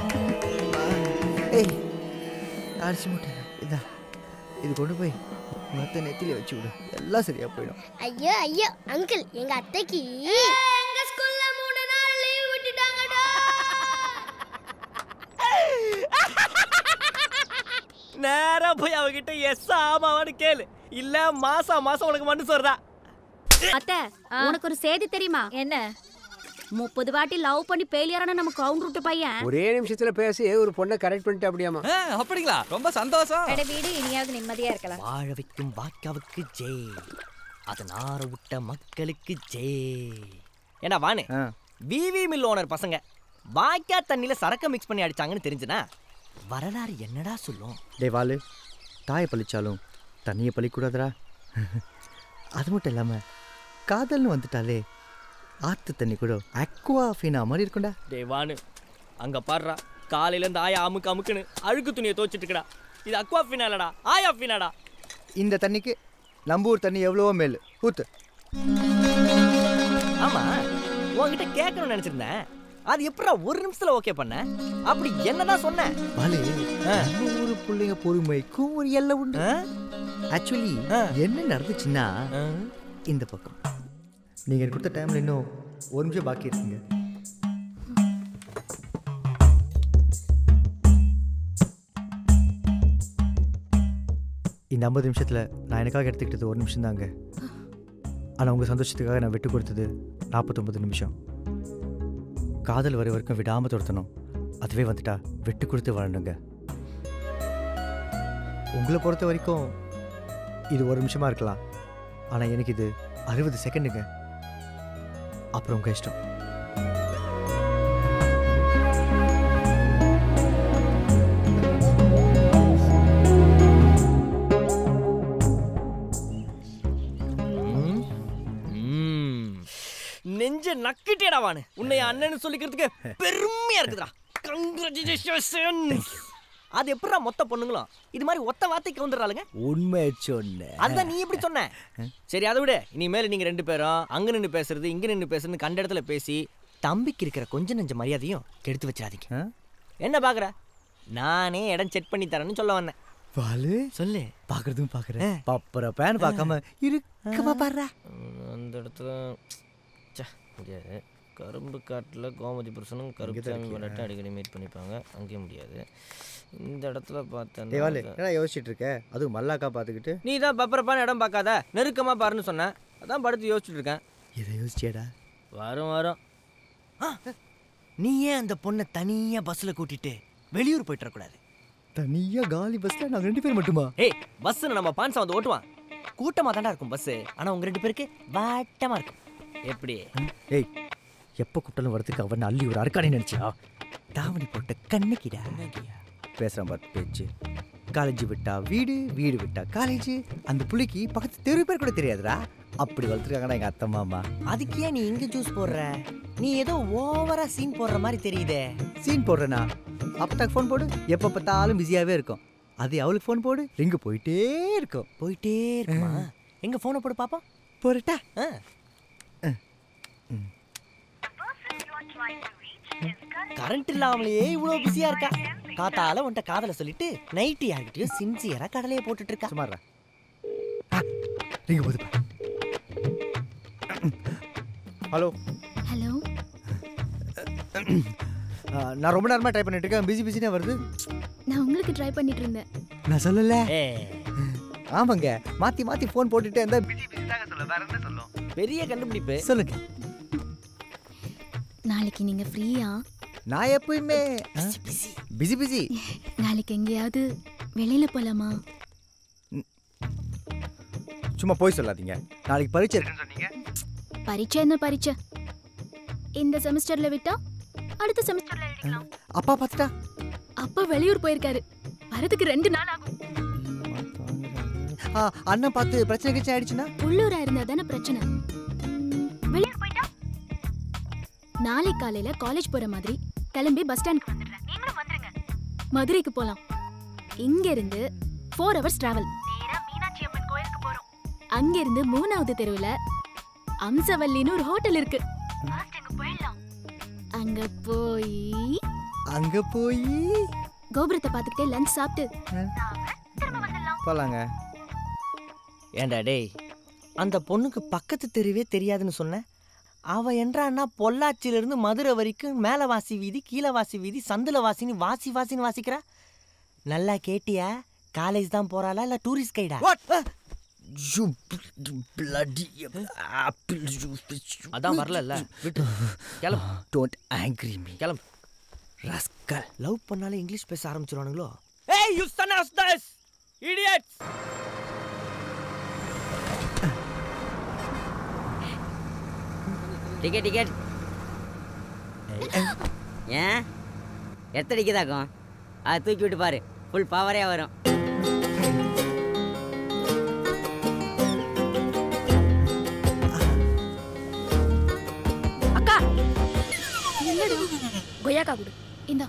Speaker 10: ஏய் அரிசி மூட்டை இதா இது கொண்டு போய் மற்ற நெத்தில வச்சு விடு எல்லாம் சரியா போயிடும்
Speaker 20: ஐயோ ஐயோ அங்கிள் எங்க அத்தைக்கு எங்க ஸ்கூல்ல மூணு நாள் லீவ் விட்டுட்டாங்கடா
Speaker 12: நேரா போய் அவகிட்ட எஸ் ஆமாவான்னு கேளு இல்ல மாசம் மாசம் உனக்கு மண்ணு சொல்றா
Speaker 19: அத்தை உனக்கு ஒரு செய்தி தெரியுமா என்ன முப்பது வாட்டி லவ் பண்ணி ஃபெயிலியரான நம்ம கவுண்டர் விட்டு பையன்
Speaker 21: ஒரே நிமிஷத்துல பேசி ஒரு பொண்ணை கரெக்ட் பண்ணிட்டு அப்படியாமா
Speaker 1: அப்படிங்களா ரொம்ப சந்தோஷம்
Speaker 19: எட வீடு இனியாவது நிம்மதியா இருக்கலாம்
Speaker 12: வாழ வைக்கும் வாக்காவுக்கு ஜெய் அது நார விட்ட மக்களுக்கு ஜெய் ஏண்டா வானு விவி மில் ஓனர் பசங்க வாய்க்கா தண்ணியில சரக்க மிக்ஸ் பண்ணி அடிச்சாங்கன்னு தெரிஞ்சுனா வரலாறு என்னடா சொல்லும்
Speaker 10: டே வாலு தாயை பழிச்சாலும் தண்ணியை பழிக்கூடாதுடா அது மட்டும் இல்லாமல் காதல்னு வந்துட்டாலே ஆற்று தண்ணி கூட அக்வா ஃபீனா மாதிரி இருக்கும்டா
Speaker 12: டேய் வானு அங்க பாடுறா காலையில இருந்து ஆயா அமுக்கு அமுக்குன்னு அழுக்கு துணியை துவச்சிட்டு இருக்கடா இது அக்வா ஃபினாலடா ஆயா ஃபினாடா
Speaker 10: இந்த தண்ணிக்கு நம்ம ஊர் தண்ணி எவ்வளவோ மேல் ஊத்து
Speaker 12: ஆமா உன்கிட்ட கேட்கணும்னு நினைச்சிருந்தேன் அது எப்படா ஒரு நிமிஷத்துல ஓகே பண்ண அப்படி என்னதான் சொன்ன
Speaker 10: வாலு நம்ம ஊர் பிள்ளைங்க பொறுமைக்கும் ஒரு எல்லை உண்டு ஆக்சுவலி என்ன நடந்துச்சுன்னா இந்த பக்கம் நீங்கள் எனக்கு கொடுத்த டைமில் இன்னும் ஒரு நிமிஷம் பாக்கி இருக்குங்க இந்த ஐம்பது நிமிஷத்தில் நான் எனக்காக எடுத்துக்கிட்டது ஒரு நிமிஷம் தாங்க ஆனால் உங்கள் சந்தோஷத்துக்காக நான் விட்டு கொடுத்தது நாற்பத்தொம்பது நிமிஷம் காதல் வர வரைக்கும் விடாமல் துரத்தணும் அதுவே வந்துட்டா விட்டு கொடுத்து வாழணுங்க உங்களை பொறுத்த வரைக்கும் இது ஒரு நிமிஷமாக இருக்கலாம் ஆனால் எனக்கு இது அறுபது செகண்டுங்க அப்புறம் உங்கள் இஷ்டம்
Speaker 12: நெஞ்ச நக்கிட்டேடா வானு உன்னை அண்ணன்னு சொல்லிக்கிறதுக்கு பெருமையா இருக்குதுடா கங்க்ராச்சுலேஷன்ஸ் அது எப்படிடா மொத்த பொண்ணுங்களும் இது மாதிரி ஒத்த வார்த்தைக்கு வந்துடுறாளுங்க
Speaker 10: உண்மை சொன்னேன்
Speaker 12: அதுதான் நீ எப்படி சொன்ன சரி அதை விட இனிமேல் நீங்க ரெண்டு பேரும் அங்க நின்று பேசுறது இங்க நின்று பேசுறது கண்ட இடத்துல பேசி தம்பிக்கு இருக்கிற கொஞ்ச நெஞ்ச மரியாதையும் கெடுத்து வச்சிடாதீங்க என்ன பாக்குற நானே இடம் செட் பண்ணி தரேன்னு சொல்ல வந்தேன்
Speaker 10: வாலு
Speaker 12: சொல்லு
Speaker 10: பார்க்கறதும் பார்க்குறேன் பப்பர பேன் பார்க்காம இருக்கமா பாடுறா
Speaker 12: அந்த இடத்துல ச்சே, முடியாது கரும்பு காட்டில் கோமதி புருஷனும் கருப்புசாமி விளையாட்டு அடிக்கடி மீட் பண்ணிப்பாங்க அங்கேயும் முடியாது இந்த இடத்துல
Speaker 10: டேய் வாலு
Speaker 12: பார்த்தேன்
Speaker 10: என்னடா யோசிச்சுட்டு இருக்க அதுவும் மல்லாக்கா பார்த்துக்கிட்டு
Speaker 12: நீ தான் பப்பரப்பான இடம் பார்க்காத நெருக்கமாக பாருன்னு சொன்னேன் அதான் படுத்து யோசிச்சுட்டு இருக்கேன்
Speaker 10: இதை யோசிச்சியாடா
Speaker 12: வரும் வரும் ஆ, நீ ஏன் அந்த பொண்ணை தனியா பஸ்ல கூட்டிட்டு வெளியூர் போயிட்டு வரக்கூடாது
Speaker 10: தனியா காலி பஸ்ல நாங்க ரெண்டு பேர் மட்டுமா
Speaker 12: ஏய் பஸ் நம்ம பான்சா வந்து ஓட்டுவான் கூட்டமா தாண்டா இருக்கும் பஸ் ஆனா உங்க ரெண்டு பேருக்கு வாட்டமா இருக்கும் எப்படி
Speaker 10: ஏய் எப்போ கூப்பிட்டாலும் வரதுக்கு அவன் அள்ளி ஒரு அரக்காணி நினைச்சியா தாவணி போட்ட கண்ணுக்கிடா பேசுறான் பார்த்து பேச்சு காலேஜ் விட்டா வீடு வீடு விட்டா காலேஜ் அந்த புள்ளிக்கு பக்கத்து தெரு பேர் கூட தெரியாதுடா அப்படி வளர்த்துருக்காங்கடா எங்க அத்தை மாமா
Speaker 12: அதுக்கு ஏன் நீ இங்க ஜூஸ் போடுற நீ ஏதோ ஓவரா சீன் போடுற மாதிரி தெரியுதே
Speaker 10: சீன் போடுறேனா அப்பத்தாக்கு ஃபோன் போடு எப்போ பார்த்தாலும் பிஸியாகவே இருக்கும் அது அவளுக்கு ஃபோன் போடு ரிங்கு போயிட்டே இருக்கும்
Speaker 12: போயிட்டே இருக்குமா எங்க போனை போடு பாப்பா
Speaker 10: போறட்டா
Speaker 12: கரண்ட் இல்லாமலேயே இவ்வளவு பிஸியா இருக்கா காத்தால உன்ட்ட காதல சொல்லிட்டு நைட்டு யார்கிட்டயும் சின்சியரா கடலையை போட்டுட்டு இருக்கா
Speaker 10: சுமாரா ரிங்கு போதுப்பா ஹலோ
Speaker 19: ஹலோ
Speaker 10: நான் ரொம்ப நேரமாக ட்ரை பண்ணிட்டு இருக்கேன் பிஸி பிஸினே வருது
Speaker 19: நான் உங்களுக்கு ட்ரை பண்ணிட்டு இருந்தேன்
Speaker 10: நான் சொல்லல ஆமாங்க மாத்தி மாத்தி ஃபோன் போட்டுட்டே இருந்தா பிஸி பிஸி தாங்க சொல்ல வேற என்ன சொல்லும்
Speaker 12: பெரிய கண்டுபிடிப்பு
Speaker 10: சொல்லுங்க
Speaker 19: நாளைக்கு நீங்க ஃப்ரீயா
Speaker 10: நான் எப்பயுமே பிஸி பிஸி
Speaker 19: நாளைக்கு எங்கேயாவது வெளியில போலாமா
Speaker 10: சும்மா போய் சொல்லாதீங்க நாளைக்கு பரீட்சை இருக்குன்னு சொன்னீங்க
Speaker 19: பரீட்சை என்ன பரீட்சை இந்த செமஸ்டர்ல விட்டா அடுத்த செமஸ்டர்ல எழுதிக்கலாம்
Speaker 10: அப்பா பார்த்துட்டா
Speaker 19: அப்பா வெளியூர் போயிருக்காரு வரதுக்கு ரெண்டு நாள் ஆகும்
Speaker 10: ஆ, அண்ணன் பார்த்து பிரச்சனை கிச்சனை ஆயிடுச்சுன்னா
Speaker 19: உள்ளூரா இருந்தா தானே பிரச்சனை வெளியூர் போயிட்டா நாளை காலையில காலேஜ் போற மாதிரி கிளம்பி பஸ் ஸ்டாண்ட் வந்துடுறேன் நீங்களும் வந்துருங்க மதுரைக்கு போலாம் இங்க இருந்து ஃபோர் ஹவர்ஸ் டிராவல் நேரா மீனாட்சி அம்மன் கோயிலுக்கு போறோம் அங்க இருந்து மூணாவது தெருவுல அம்சவல்லின்னு ஒரு ஹோட்டல் இருக்கு First அங்க போயிடலாம் அங்க போய்
Speaker 10: அங்க போய்
Speaker 19: கோபுரத்தை பார்த்துக்கிட்டே லஞ்ச் சாப்பிட்டு நாம திரும்ப வந்துடலாம்
Speaker 10: போலாங்க
Speaker 12: ஏண்டா டேய் அந்த பொண்ணுக்கு பக்கத்து தெருவே தெரியாதுன்னு சொன்னேன் அவ என்றான்னா பொள்ளாச்சியிலிருந்து மதுரை வரைக்கும் மேல வாசி வீதி கீழே வாசி வீதி சந்துல வாசின்னு வாசி வாசின்னு வாசிக்கிறா நல்லா கேட்டியா காலேஜ் தான் போறாளா இல்ல டூரிஸ்ட் கைடா
Speaker 10: You bloody apple juice.
Speaker 12: அதான் வரலல்ல விட்டு கிளம்பு
Speaker 10: Don't angry me.
Speaker 12: கிளம்பு
Speaker 10: Rascal.
Speaker 12: லவ் பண்ணாலே இங்கிலீஷ் பேச ஆரம்பிச்சிருவானுங்களோ ஏய் you son of this idiots
Speaker 17: ticket ticket ஏன் எத்தடிக்குதாக்கும் அதை தூக்கி விட்டு பாரு ஃபுல் பவரே வரும்
Speaker 19: அக்கா என்னடா கொய்யாக்கா கொடு இந்தா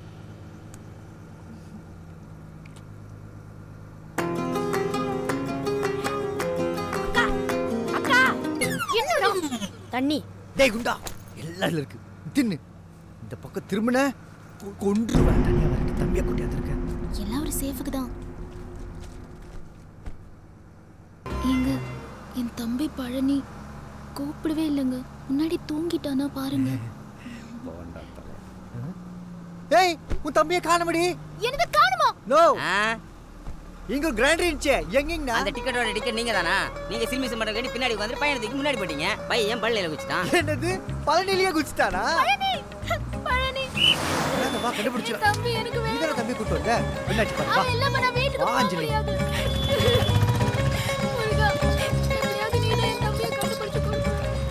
Speaker 19: அக்கா அக்கா என்னடா தண்ணி
Speaker 10: டேய் குண்டா எல்லாம் இதுல இருக்கு தின்னு இந்த பக்கம் திரும்பின கொன்றுவேன் தனியாக இருக்கு தம்பியை கூட்டியாந்துருக்க
Speaker 19: எல்லாம் ஒரு சேஃபுக்கு தான் ஏங்க என் தம்பி பழனி கூப்பிடவே இல்லைங்க முன்னாடி தூங்கிட்டானா பாருங்க
Speaker 10: ஏய் உன் தம்பியை காணமடி
Speaker 19: என்னது காணுமா
Speaker 10: நோ இங்க ஒரு கிராண்டரி இருந்துச்சு எங்கங்கண்ணா
Speaker 17: அந்த டிக்கெட்டோட டிக்கெட் நீங்க தானா நீங்க சில்மிஸ் மட்டும் கட்டி பின்னாடி வந்து பையனை தூக்கி முன்னாடி போட்டீங்க பையன் பள்ளியில குச்சிட்டான்
Speaker 10: என்னது பழனிலேயே குடிச்சிட்டானா
Speaker 19: பழனி பழனி
Speaker 10: என்னங்க, வா கண்டுபிடிச்சிடலாம்
Speaker 19: தம்பி எனக்கு
Speaker 10: நீ தானே தம்பி கூட்டு வந்த என்னாச்சு பாரு, வா
Speaker 19: அவன் இல்லாம நான் வீட்டுக்கு
Speaker 10: வா,
Speaker 19: போக
Speaker 10: அஞ்சலி.
Speaker 19: முடியாது முருகா, எப்படியாவது நீ தான் என் தம்பியை கண்டுபிடிச்சு கொடு.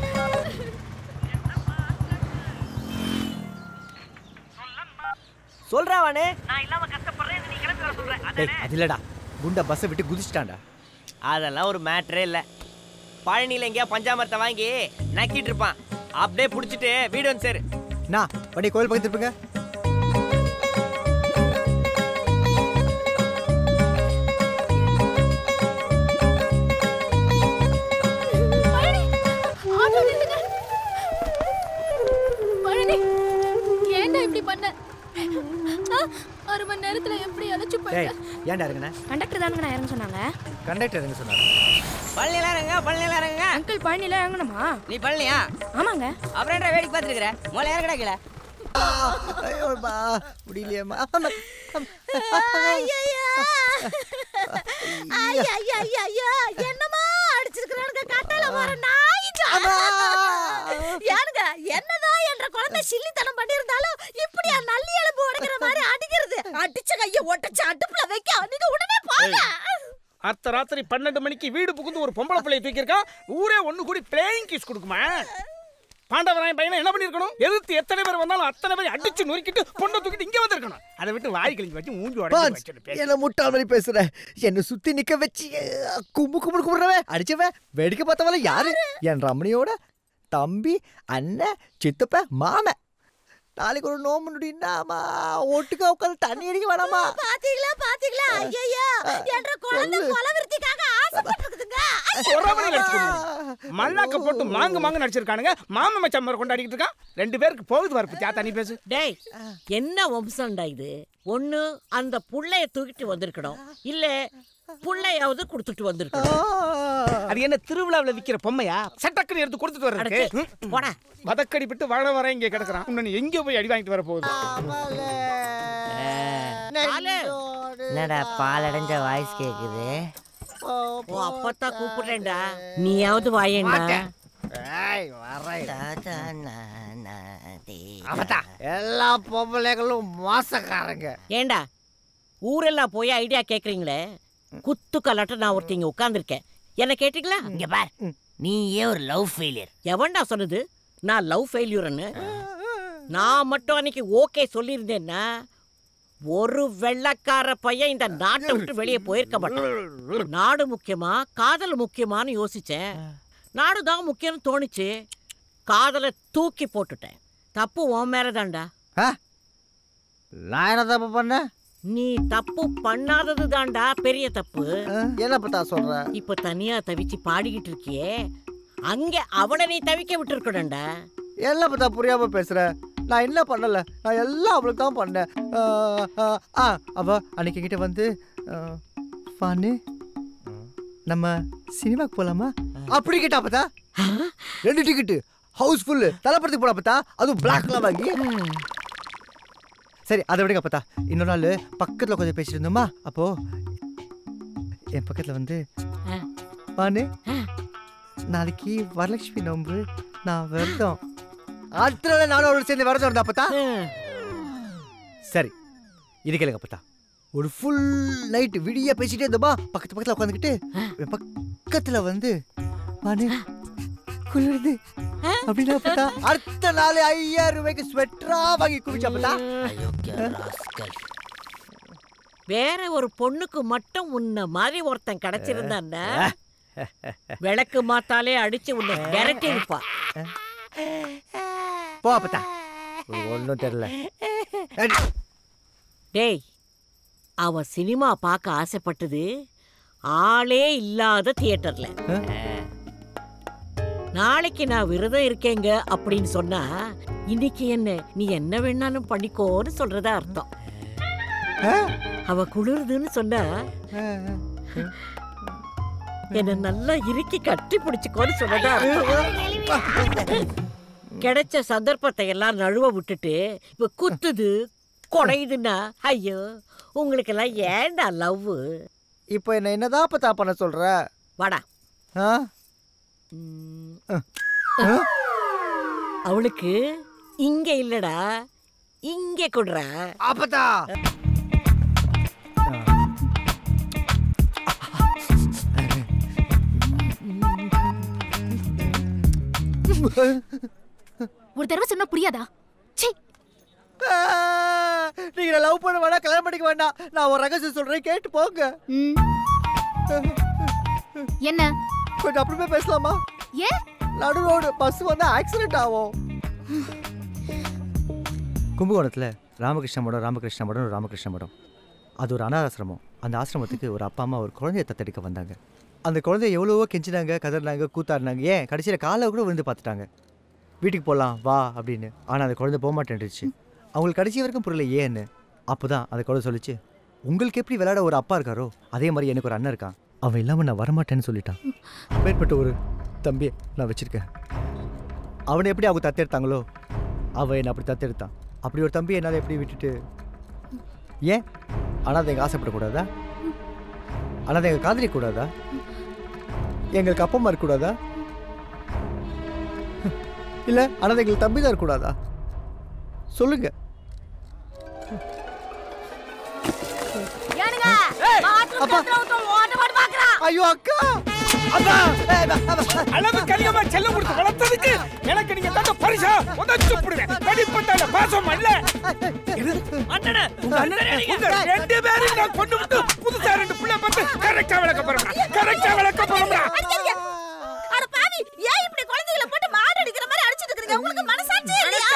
Speaker 12: சொல்றாவானே
Speaker 17: நான் இல்லாம கஷ்டப்படுறேன் நீ கிளம்பி வர சொல்றேன்
Speaker 10: டேய் அது இல்லடா குண்டா பஸ்ஸை விட்டு குதிச்சிட்டான்டா
Speaker 12: அதெல்லாம் ஒரு மேட்ரே இல்ல பழனியில் எங்கேயா பஞ்சாமரத்தை வாங்கி நக்கிட்டு இருப்பான் அப்படியே புடிச்சிட்டு வீடு வந்து சேரு
Speaker 10: நான் பண்ணி கோயில் பக்கத்து இருப்பீங்க
Speaker 19: ஆட்டோ நிறுத்துங்க. பழனி ஏன்டா இப்படி பண்ண ஆ, அரை மணி நேரத்துல எப்படி அழைச்சு
Speaker 10: டேய்
Speaker 19: போயிட்ட
Speaker 10: ஏன்டா இருக்குண்ணே
Speaker 19: கண்டக்டர் தானுங்க நான் இறங்க சொன்னாங்க
Speaker 10: கண்டக்டர் எங்க சொன்னாரு
Speaker 17: பழனில இறங்க பழனில இறங்க
Speaker 19: அங்கிள் பழனில இறங்கணுமா
Speaker 17: நீ பழனியா
Speaker 19: ஆமாங்க
Speaker 17: அப்புறம் என்ன வேடிக்கை பார்த்துட்டு இருக்கிற முதல்ல இறங்கடா கீழே
Speaker 10: ஐயோ பா முடியலையேம்மா
Speaker 2: ஐயா என்னமா அடிச்சிருக்கிறானுங்க கட்டால வர நாயிங்க ஏனுங்க என்னதான் என்ற குழந்தை சில்லித்தனம் பண்ணியிருந்தாலும் இப்படியா நல்லி எலும்பு உடைக்கிற மாதிரி அடிக்கிறது அடிச்ச கைய ஒட்டச்சு அடுப்புல வைக்க நீங்க உடனே போங்க
Speaker 14: அர்த்த ராத்திரி பன்னெண்டு மணிக்கு வீடு புகுந்து ஒரு பொம்பளை பிள்ளையை தூக்கியிருக்கான் ஊரே ஒண்ணு கூடி பிளேயிங் கிஸ் கொடுக்குமா பாண்டவராயன் பையனை என்ன பண்ணிருக்கணும் எதிர்த்து எத்தனை பேர் வந்தாலும் அத்தனை பேர் அடிச்சு நொறுக்கிட்டு பொண்ணை தூக்கிட்டு இங்க வந்திருக்கணும் அதை விட்டு வாய் கிழிஞ்சு வச்சு மூஞ்சி உடச்சு
Speaker 10: பான்ஸ்,
Speaker 14: வச்சுட்டு பேசு.
Speaker 10: என்ன முட்டாள் மாதிரி பேசுற என்ன சுத்தி நிக்க வச்சு அஹ், கும்பு கும்பு கும்பிடுறவன் அடிச்சவன் வேடிக்கை பார்த்தவள யாரு என் ரமணியோட தம்பி அண்ணன் சித்தப்ப மாமன் நாளைக்கு ஒரு நோம்பு நொடினாமா ஒட்டுக்கா உட்காந்து தண்ணி அடிக்க வேணாமா
Speaker 2: பாத்தீங்களா பாத்தீங்களா ஐயா என்ற குழந்தை கொலவிருத்திக்காக ஆசைப்பட்டிருக்குதுங்க
Speaker 14: பொறாமையில அடிச்சுக்கணும். மல்லாக்க போட்டு மாங்கு மாங்கு நடிச்சிருக்கானுங்க மாமன் மச்சான் மாதிரி கொண்டாடிக்கிட்டு இருக்கான் ரெண்டு பேருக்கு போகுது வரப்பு தியா தண்ணி பேசு
Speaker 3: டேய் என்ன வம்சம்டா இது ஒண்ணு அந்த புள்ளைய தூக்கிட்டு வந்திருக்கணும் இல்ல புள்ளையாவது கொடுத்துட்டு வந்திருக்கணும்
Speaker 14: அது என்ன திருவிழாவுல விக்கிற பொம்மையா சட்டக்குன்னு எடுத்து கொடுத்துட்டு வர்றதுக்கு ம்.
Speaker 3: போடா
Speaker 14: வதக்கடி விட்டு வாழ வர இங்க கிடக்குறான் இன்னும் நீ எங்கேயோ போய் அடி வாங்கிட்டு வர போகுது
Speaker 17: என்னடா பாலடைஞ்ச வாய்ஸ் கேக்குது
Speaker 3: ஓ அப்பத்தான் கூப்பிடுறேன்டா நீயாவது வாயேண்டா
Speaker 16: அவதா எல்லா பொம்பளைகளும் மோசக்காரங்க
Speaker 3: ஏண்டா ஊரெல்லாம் போய் ஐடியா கேக்குறீங்களே குத்து கலாட்ட நான் ஒருத்தங்க உட்கார்ந்திருக்கேன் என்ன கேட்டீங்களா
Speaker 17: இங்க பார் நீயே ஒரு லவ் ஃபெயிலியர்
Speaker 3: எவன்டா சொன்னது நான் லவ் ஃபெயில்யூர்னு நான் மட்டும் அன்னைக்கு ஓகே சொல்லியிருந்தேன்னா ஒரு வெள்ளக்கார பையன் இந்த நாட்டை விட்டு வெளியே போயிருக்க மாட்டான் நாடு முக்கியமா காதல் முக்கியமான்னு யோசிச்சேன் நாடு தான் முக்கியம்னு தோணுச்சு காதலை தூக்கி போட்டுட்டேன் தப்பு உன் மேலதான்டா
Speaker 16: நான் என்ன தப்பு பண்ண
Speaker 3: நீ தப்பு பண்ணாதது தான்டா பெரிய தப்பு
Speaker 16: என்ன பத்தா சொல்ற
Speaker 3: இப்ப தனியா தவிச்சு பாடிக்கிட்டு இருக்கியே அங்க அவனை நீ தவிக்க விட்டுருக்கணும்டா
Speaker 10: என்ன பத்தா புரியாம பேசுற நான் என்ன பண்ணல நான் எல்லாம் அவளுக்கு தான் பண்ணேன் ஆ, ஆ, ஆ, அவ அன்னைக்கு என்கிட்ட வந்து ஃபனு நம்ம சினிமாக்கு போலாமா அப்படி கேட்டா பார்த்தா ரெண்டு டிக்கெட்டு ஹவுஸ் ஃபுல்லு தலைப்படத்துக்கு போலாம் பார்த்தா அதுவும் பிளாக்லாம் வாங்கி சரி அதை விடுங்க பார்த்தா இன்னொரு நாள் பக்கத்தில் கொஞ்சம் பேசிட்டு இருந்தோமா அப்போ என் பக்கத்தில் வந்து பானு நாளைக்கு வரலட்சுமி நோம்பு நான் விரதம் அடுத்த நாள் நானும் அவரோட சேர்ந்து விரதம் இருந்தா பார்த்தா சரி இது கேளுங்க பார்த்தா ஒரு ஃபுல் நைட் விடிய பேசிட்டே இருந்தோமா பக்கத்து பக்கத்தில் உட்காந்துக்கிட்டு என் பக்கத்தில் வந்து பானு குளிருது அப்படின்னா பார்த்தா அடுத்த நாள் ஐயாயிரம் ரூபாய்க்கு ஸ்வெட்டரா வாங்கி குடிச்சா பார்த்தா
Speaker 3: வேற ஒரு பொண்ணுக்கு மட்டும் உன்ன மாதிரி ஒருத்தன் கிடைச்சிருந்தான்னா விளக்கு மாத்தாலே அடிச்சு உன்னை விரட்டி இருப்பா
Speaker 10: போ அப்பத்தா ஒன்றும் தெரியல
Speaker 3: டேய் அவ சினிமா பார்க்க ஆசைப்பட்டது ஆளே இல்லாத தியேட்டர்ல நாளைக்கு நான் விரதம் இருக்கேங்க அப்படின்னு சொன்னா இன்னைக்கு என்ன நீ என்ன வேணாலும் பண்ணிக்கோன்னு சொல்றதா அர்த்தம் அவ குளிருதுன்னு சொன்னா என்ன நல்லா இறுக்கி கட்டி பிடிச்சுக்கோன்னு சொல்றதா அர்த்தம் கிடைச்ச சந்தர்ப்பத்தை எல்லாம் நழுவ விட்டுட்டு இப்ப குத்துது குடையுதுன்னா ஐயோ உங்களுக்கெல்லாம் ஏன்டா லவ்
Speaker 10: இப்போ என்ன என்னதான் பத்தா பண்ண சொல்ற
Speaker 3: வாடா
Speaker 10: ஆ
Speaker 3: அவளுக்கு இங்க இல்லடா இங்க கொடுற
Speaker 10: அப்பதா
Speaker 19: ஒரு தடவை சொன்னா புரியாதா ச்சீ
Speaker 10: நீங்க லவ் பண்ண வேணாம் கல்யாணம் பண்ணிக்க வேண்டாம் நான் ஒரு ரகசியம் சொல்றேன் கேட்டு போங்க
Speaker 19: என்ன
Speaker 10: கொஞ்சம் அப்புறமே பேசலாமா
Speaker 19: ஏன்
Speaker 10: நடு ரோடு பஸ் வந்து ஆக்சிடென்ட் ஆகும் கும்பகோணத்தில் ராமகிருஷ்ண மடம் ராமகிருஷ்ண மடம் ஒரு ராமகிருஷ்ண மடம் அது ஒரு அனாதாசிரமம் அந்த ஆசிரமத்துக்கு ஒரு அப்பா அம்மா ஒரு குழந்தைய தத்தெடுக்க வந்தாங்க அந்த குழந்தைய எவ்வளவோ கெஞ்சினாங்க கதறினாங்க கூத்தாடினாங்க ஏன் கடைசியில் காலை கூட விழுந்து பார்த்துட்டாங்க வீட்டுக்கு போகலாம் வா அப்படின்னு ஆனால் அந்த குழந்தை போக மாட்டேன்ருச்சு அவங்களுக்கு கடைசி வரைக்கும் புரியல ஏன்னு அப்போ தான் அந்த குழந்தை சொல்லிச்சு உங்களுக்கு எப்படி விளையாட ஒரு அப்பா இருக்காரோ அதே மாதிரி எனக்கு ஒரு அண்ணன் இருக்கான் அவன் இல்லாமல் நான் வரமாட்டேன்னு சொல்லிட்டான் மேற்பட்ட ஒரு தம்பியை நான் வச்சுருக்கேன் அவனை எப்படி அவங்க தத்தெடுத்தாங்களோ அவன் என்னை அப்படி தத்தெடுத்தான் அப்படி ஒரு தம்பி என்னால் எப்படி விட்டுட்டு ஏன் ஆனால் அதை எங்கள் ஆசைப்படக்கூடாதா ஆனால் அதை எங்கள் காதலிக்கூடாதா எங்களுக்கு அப்பமா இருக்கக்கூடாதா இல்லை ஆனால் எங்களுக்கு தம்பி தான் இருக்கக்கூடாதா சொல்லுங்க
Speaker 2: ஏனுங்க மாட்டு ஓட்ட மாட்டு பாக்குறா
Speaker 10: ஐயோ அக்கா அப்பா
Speaker 14: அளவு கலியமா செல்ல கொடுத்து வளர்த்ததுக்கு எனக்கு நீங்க தந்த பரிசா உதச்சு போடுவேன் படிப்பட்டால பாசம் அல்ல அண்ணனே உங்க அண்ணனே உங்க ரெண்டு பேரும் நான் கொண்டு விட்டு புதுசா ரெண்டு புள்ள பார்த்து கரெக்டா விளக்க போறோம் கரெக்டா விளக்க போறோம்
Speaker 2: அடிக்காதீங்க. அட பாவி ஏன் இப்படி குழந்தைகளை போட்டு மாடு அடிக்கிற மாதிரி அடிச்சிட்டு இருக்கீங்க உங்களுக்கு மனசாட்சி இல்லையா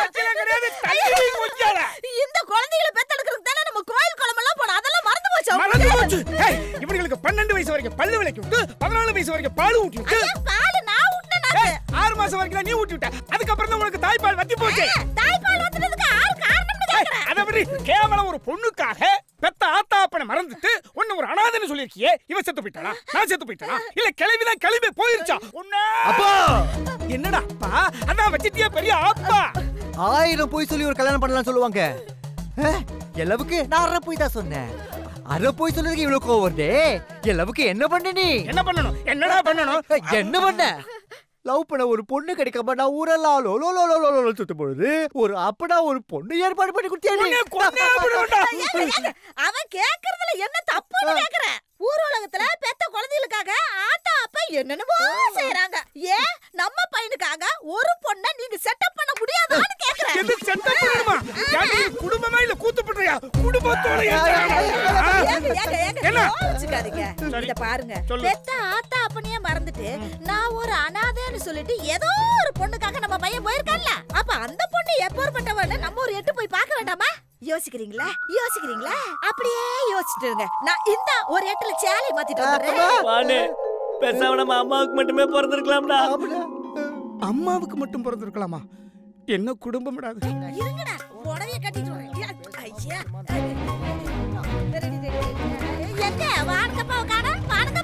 Speaker 2: இந்த குழந்தைகளை பெத்தெடுக்கிறதுக்கு தானே நம்ம கோயில் குளம் எல்லாம் போனோம் அதெல்லாம் மறந்து போச்சு
Speaker 14: மறந்து
Speaker 2: உங்களுக்கு.
Speaker 14: போச்சு ஏய், இவனுங்களுக்கு பன்னெண்டு வயசு வரைக்கும் பல்லு விளக்கி விட்டு பதினாலு வயசு வரைக்கும் பால் ஊட்டி விட்டு
Speaker 2: பால் நான் ஊட்டினேன்
Speaker 14: ஏய், ஆறு மாசம் வரைக்கும் தான் நீ ஊட்டி விட்ட அதுக்கப்புறம் தான் உனக்கு தாய்ப்பால் வத்தி போச்சு
Speaker 2: தாய்ப்பால் ஊத்துனதுக்கு ஆள் காரணம்னு கேக்குறேன்
Speaker 14: அதை விட கேவலம் ஒரு பொண்ணுக்காக பெத்த ஆத்தா அப்பனை மறந்துட்டு உன்னை ஒரு அனாதைன்னு சொல்லியிருக்கியே இவ செத்து போயிட்டானா நான் செத்து போயிட்டானா இல்ல கிளவிதான் கிளம்பி போயிருச்சா உன்ன
Speaker 10: அப்பா
Speaker 14: என்னடா அப்பா அதான் வச்சிட்டியா பெரிய அப்பா
Speaker 10: ஆயிரம் போய் சொல்லி ஒரு கல்யாணம் பண்ணலாம் சொல்லுவாங்க அஹ், எல்லாவுக்கு நான் அரை போய் தான் சொன்னேன் அரை போய் சொன்னதுக்கு இவ்வளவு கோவம் வருதே எல்லாவுக்கு என்ன பண்ண நீ
Speaker 14: என்ன பண்ணணும் என்னடா பண்ணணும்
Speaker 10: என்ன பண்ண லவ் பண்ண ஒரு பொண்ணு கிடைக்காம நான் ஊரெல்லாம் லோ லோ லோ லோ லோ லோ சுத்த பொழுது ஒரு அப்படா ஒரு பொண்ணு ஏற்பாடு பண்ணி கொடுத்தியா
Speaker 2: அவன் கேக்குறதுல என்ன தப்புன்னு கேக்குறேன் ஊர் உலகத்துல பெத்த குழந்தைகளுக்காக ஆத்தா அப்பா என்னென்னமோ செய்யறாங்க ஏன் நம்ம பையனுக்காக ஒரு பொண்ணை நீங்க செட்டப் பண்ண முடியாதான்னு கேக்குறேன்
Speaker 14: எது செட்டப் பண்ணணுமா யாரு நீ குடும்பமா இல்ல கூத்து பண்றியா குடும்பத்தோட
Speaker 2: ஏங்க, ஏங்க, ஏங்க,
Speaker 14: என்ன
Speaker 2: கோவிச்சுக்காதீங்க. இத பாருங்க பெத்த ஆத்தா அப்பனையே மறந்துட்டு நான் ஒரு அனாதைன்னு சொல்லிட்டு ஏதோ ஒரு பொண்ணுக்காக நம்ம பையன் போயிருக்கான்ல அப்ப அந்த பொண்ணு எப்பேற்பட்டவன்னு நம்ம ஒரு எட்டு போய் பார்க்க வேண்டாமா யோசிக்கிறீங்களா யோசிக்கிறீங்களா அப்படியே யோசிச்சுட்டுங்க நான் இந்த ஒரு எட்டுல சேலை மாத்திட்டு வந்துடுறேன்
Speaker 12: வாணு பேசாம நம்ம அம்மாவுக்கு மட்டுமே பிறந்திருக்கலாம்டா
Speaker 14: அம்மாவுக்கு மட்டும் பிறந்திருக்கலாமா என்ன குடும்பம் விடாது
Speaker 2: இருங்கடா புடவைய கட்டிட்டு வரேன் ஐயா எங்க வானகப்பா காண வானகப்பா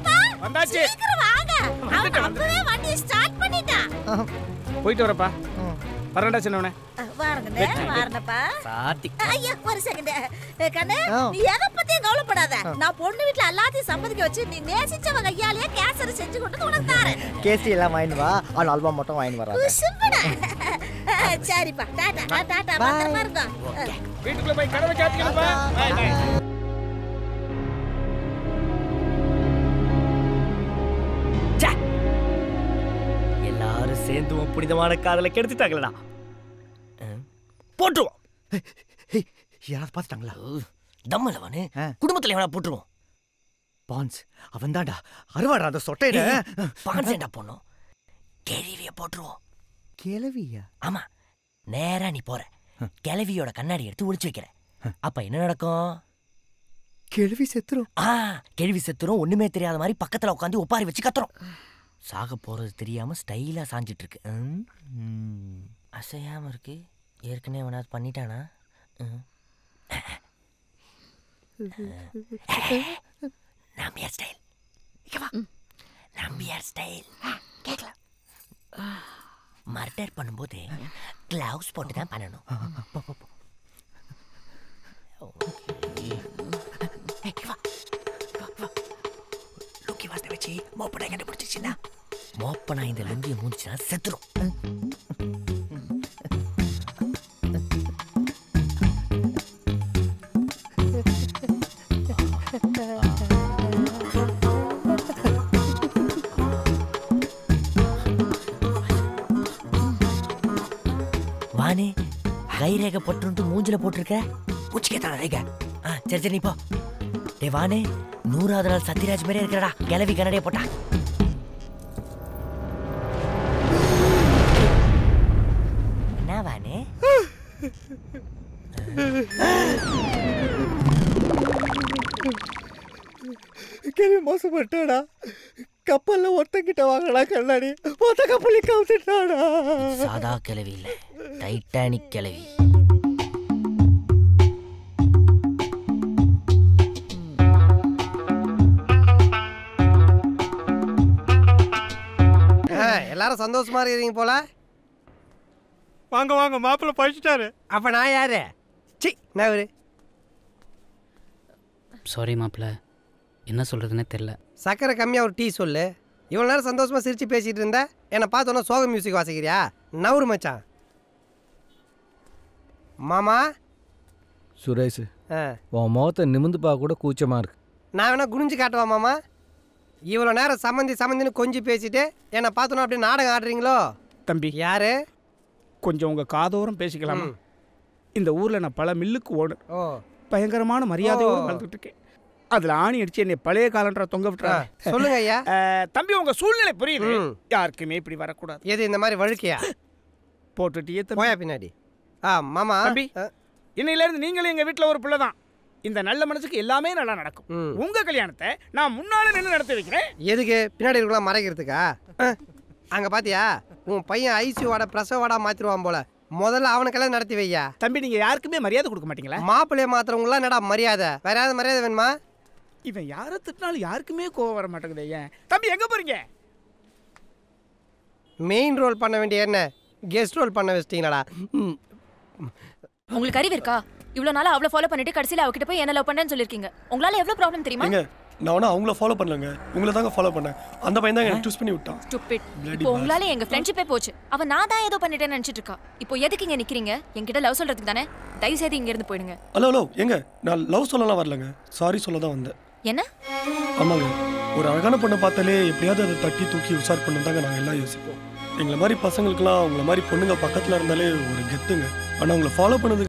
Speaker 14: வந்தாச்சு
Speaker 2: சீக்கிரம் வாங்க அவன் அப்பவே வண்டியை ஸ்டார்ட் பண்ணிட்டான்
Speaker 14: போயிட்டு வரப்பா வரண்டா சின்னவனே
Speaker 2: வாருங்கண்ணே வாருங்கப்பா
Speaker 12: சாத்தி
Speaker 2: ஐயா ஒரு செகண்ட் கண்ணு
Speaker 16: ஆ.
Speaker 2: நீ எதை பத்தியும் கவலைப்படாத நான் பொண்ணு வீட்டுல எல்லாத்தையும் சம்மதிக்க வச்சு நீ நேசிச்சவ கையாலேயே கேசரி செஞ்சு கொண்டு வந்து உனக்கு தாரேன்
Speaker 16: கேசி எல்லாம் வாங்கிட்டு வா அவன் அல்வா மட்டும் வாங்கிட்டு வராங்க
Speaker 2: குசும்புடா. சரிப்பா டாடா டாடா பத்திரமா இருங்க
Speaker 14: வீட்டுக்குள்ள போய் கதவை சாத்திக்கணும்ப்பா பாய் பாய்
Speaker 12: எல்லாரும் சேர்ந்து உன் புனிதமான காதலை கெடுத்துட்டாங்களடா போட்டுருவோம்
Speaker 10: யாராவது பார்த்துட்டாங்களா
Speaker 12: தம்மலவானு குடும்பத்துல எவனா போட்டுருவோம்
Speaker 10: பான்ஸ் அவன் தான்டா அருவாடா அந்த சொட்டையில
Speaker 12: பான்சேண்டா போனோம் கேள்விய போட்டுருவோம்
Speaker 10: கிளவியா
Speaker 12: ஆமா நேரா நீ போற கிளவியோட கண்ணாடி எடுத்து ஒளிச்சு வைக்கிற அப்ப என்ன நடக்கும்
Speaker 10: கிழவி செத்துரும்
Speaker 12: ஆ கேள்வி செத்துரும் ஒண்ணுமே தெரியாத மாதிரி பக்கத்துல உட்காந்து ஒப்பாரி வச்சு கத்துறோம் சாக போறது தெரியாம ஸ்டைலா சாஞ்சிட்டு இருக்கு ம், ம். அசையாம இருக்கு ஏற்கனவே எவனாவது பண்ணிட்டானா ம். நம்பியார் ஸ்டைல் இங்க வா நம்பியார் ஸ்டைல் கேட்கலாம் மர்டர் பண்ணும்போது கிளவுஸ் போட்டு தான் பண்ணணும் ஏய், இங்க வா. வா, வா. லுங்கி வாசனை வச்சு மோப்பனை கண்டுபிடிச்சிச்சுன்னா மோப்பனா இந்த லுங்கியை மூஞ்சிச்சுன்னா செத்துரும் வானே கை ரேகை போட்டுன்ட்டு மூஞ்சில போட்டிருக்க மூச்சிக்கே தான ரேகை ஆ சரி சரி நீ போ டே வானே நூறாவது நாள் சத்யராஜ் மாதிரியே இருக்கிறடா கிளவி கண்ணடியே போட்டா என்ன வானே
Speaker 10: கிளவி மோசப்பட்டாடா கப்பல்ல ஒருத்தங்கிட்ட வாங்கடா கண்ணாடி மொத்த கப்பலையும் கவுத்துட்டாடா
Speaker 12: சாதா கிளவி இல்ல டைட்டானிக் கிளவி
Speaker 9: ஆ, எல்லாரும் சந்தோஷமா இருக்கிறீங்க போல
Speaker 7: வாங்க வாங்க மாப்பிள்ள பழிச்சிட்டாரு
Speaker 9: அப்ப நான் யாரு சி நான் இவரு
Speaker 18: சாரி மாப்பிள்ள என்ன சொல்கிறதுனே தெரில
Speaker 9: சக்கரை கம்மியா ஒரு டீ சொல்லு இவ்வளோ நேரம் சந்தோஷமா சிரிச்சு பேசிட்டு இருந்த என்னை பார்த்தோன்னா சோக மியூசிக் வாசிக்கிறியா நவுறு மச்சான் மாமா
Speaker 22: சுரேஷ்
Speaker 9: ஆ.
Speaker 22: உன் முகத்தை நிமிந்து பார்க்க கூட கூச்சமாக இருக்கு
Speaker 9: நான் வேணா குனிஞ்சு காட்டுவா மாமா இவ்வளோ நேரம் சம்மந்தி சம்மந்தின்னு கொஞ்சி பேசிட்டு என்னை பார்த்தோன்னா அப்படியே நாடகம் ஆடுறீங்களோ
Speaker 14: தம்பி
Speaker 9: யாரு
Speaker 14: கொஞ்சம் உங்க காதோரம் பேசிக்கலாமா இந்த ஊர்ல நான் பல மில்லுக்கு ஓடு
Speaker 9: ஓ
Speaker 14: பயங்கரமான மரியாதையோடு
Speaker 9: ஓ.
Speaker 14: வாழ்ந்துட்டு இருக்கேன் அதுல ஆணி அடிச்சு என்னை பழைய காலன்ற தொங்க விட்டுறாங்க
Speaker 9: ஆ, சொல்லுங்க ஐயா.
Speaker 14: தம்பி உங்க சூழ்நிலை புரியுது யாருக்குமே இப்படி வரக்கூடாது
Speaker 9: எது இந்த மாதிரி வழுக்கையா
Speaker 14: போட்டுட்டியே தம்பி
Speaker 9: போயா பின்னாடி ஆ மாமா
Speaker 14: தம்பி இன்னையில இருந்து நீங்களும் எங்க வீட்ல ஒரு பிள்ளை தான் இந்த நல்ல மனசுக்கு எல்லாமே நல்லா நடக்கும் உங்க கல்யாணத்தை நான் முன்னால நின்று நடத்தி வைக்கிறேன்
Speaker 9: எதுக்கு பின்னாடி இருக்கலாம் மறைக்கிறதுக்கா அஹ், அங்க பாத்தியா உன் பையன் ஐசியூ வாட பிரசவ வாடா மாத்திருவான் போல முதல்ல அவனுக்கெல்லாம் நடத்தி வையா
Speaker 14: தம்பி நீங்க யாருக்குமே மரியாதை கொடுக்க மாட்டீங்களா
Speaker 9: மாப்பிள்ளைய மாத்திரவங்களாம் என்னடா மரியாதை வேற யாராவது மரியாதை வேணுமா
Speaker 14: இவன் யாரை திட்டினாலும் யாருக்குமே கோவம் வர மாட்டேங்குது ஏன் தம்பி எங்க போறீங்க
Speaker 9: மெயின் ரோல் பண்ண வேண்டிய என்ன கெஸ்ட் ரோல் பண்ண வச்சிட்டீங்களாடா ம்.
Speaker 23: உங்களுக்கு அறிவு இருக்கா இவ்வளவு நாளா அவளை ஃபாலோ பண்ணிட்டு கடைசியில அவகிட்ட போய் என்ன லவ் பண்ணேன்னு சொல்லிருக்கீங்க உங்களால எவ்வளவு ப்ராப்ளம் தெரியுமா
Speaker 24: ஏங்க நான் ஒன்றும் அவங்கள ஃபாலோ பண்ணலங்க உங்களை தாங்க ஃபாலோ பண்ணேன் அந்த பையன் தான் எனக்கு சூஸ் பண்ணி விட்டான்
Speaker 23: ஸ்டூபிட்
Speaker 24: Bloody
Speaker 23: இப்போ உங்களால எங்க ஃப்ரெண்ட்ஷிப்பே போச்சு அவ நான் தான் ஏதோ பண்ணிட்டேன்னு நினைச்சிட்டு இருக்கா இப்போ எதுக்கு இங்க நிக்கிறீங்க என்கிட்ட லவ் சொல்றதுக்கு தானே தயவு செய்து இங்க இருந்து போயிடுங்க
Speaker 24: ஹலோ ஹலோ ஏங்க நான் லவ் சொல்லலாம் வரலங்க சாரி சொல்ல தான் வந்தேன்
Speaker 23: என்ன
Speaker 24: ஆமாங்க ஒரு அழகான பொண்ணை பார்த்தாலே எப்படியாவது அதை தட்டி தூக்கி உஷார் பண்ண தாங்க நாங்கள் எல்லாம் யோசிப்போம் எங்களை மாதிரி பசங்களுக்குலாம் உங்களை மாதிரி பொண்ணுங்க பக்கத்தில் இருந்தாலே ஒரு கெத்துங்க ஆனால் உங்களை ஃபாலோ பண்ணது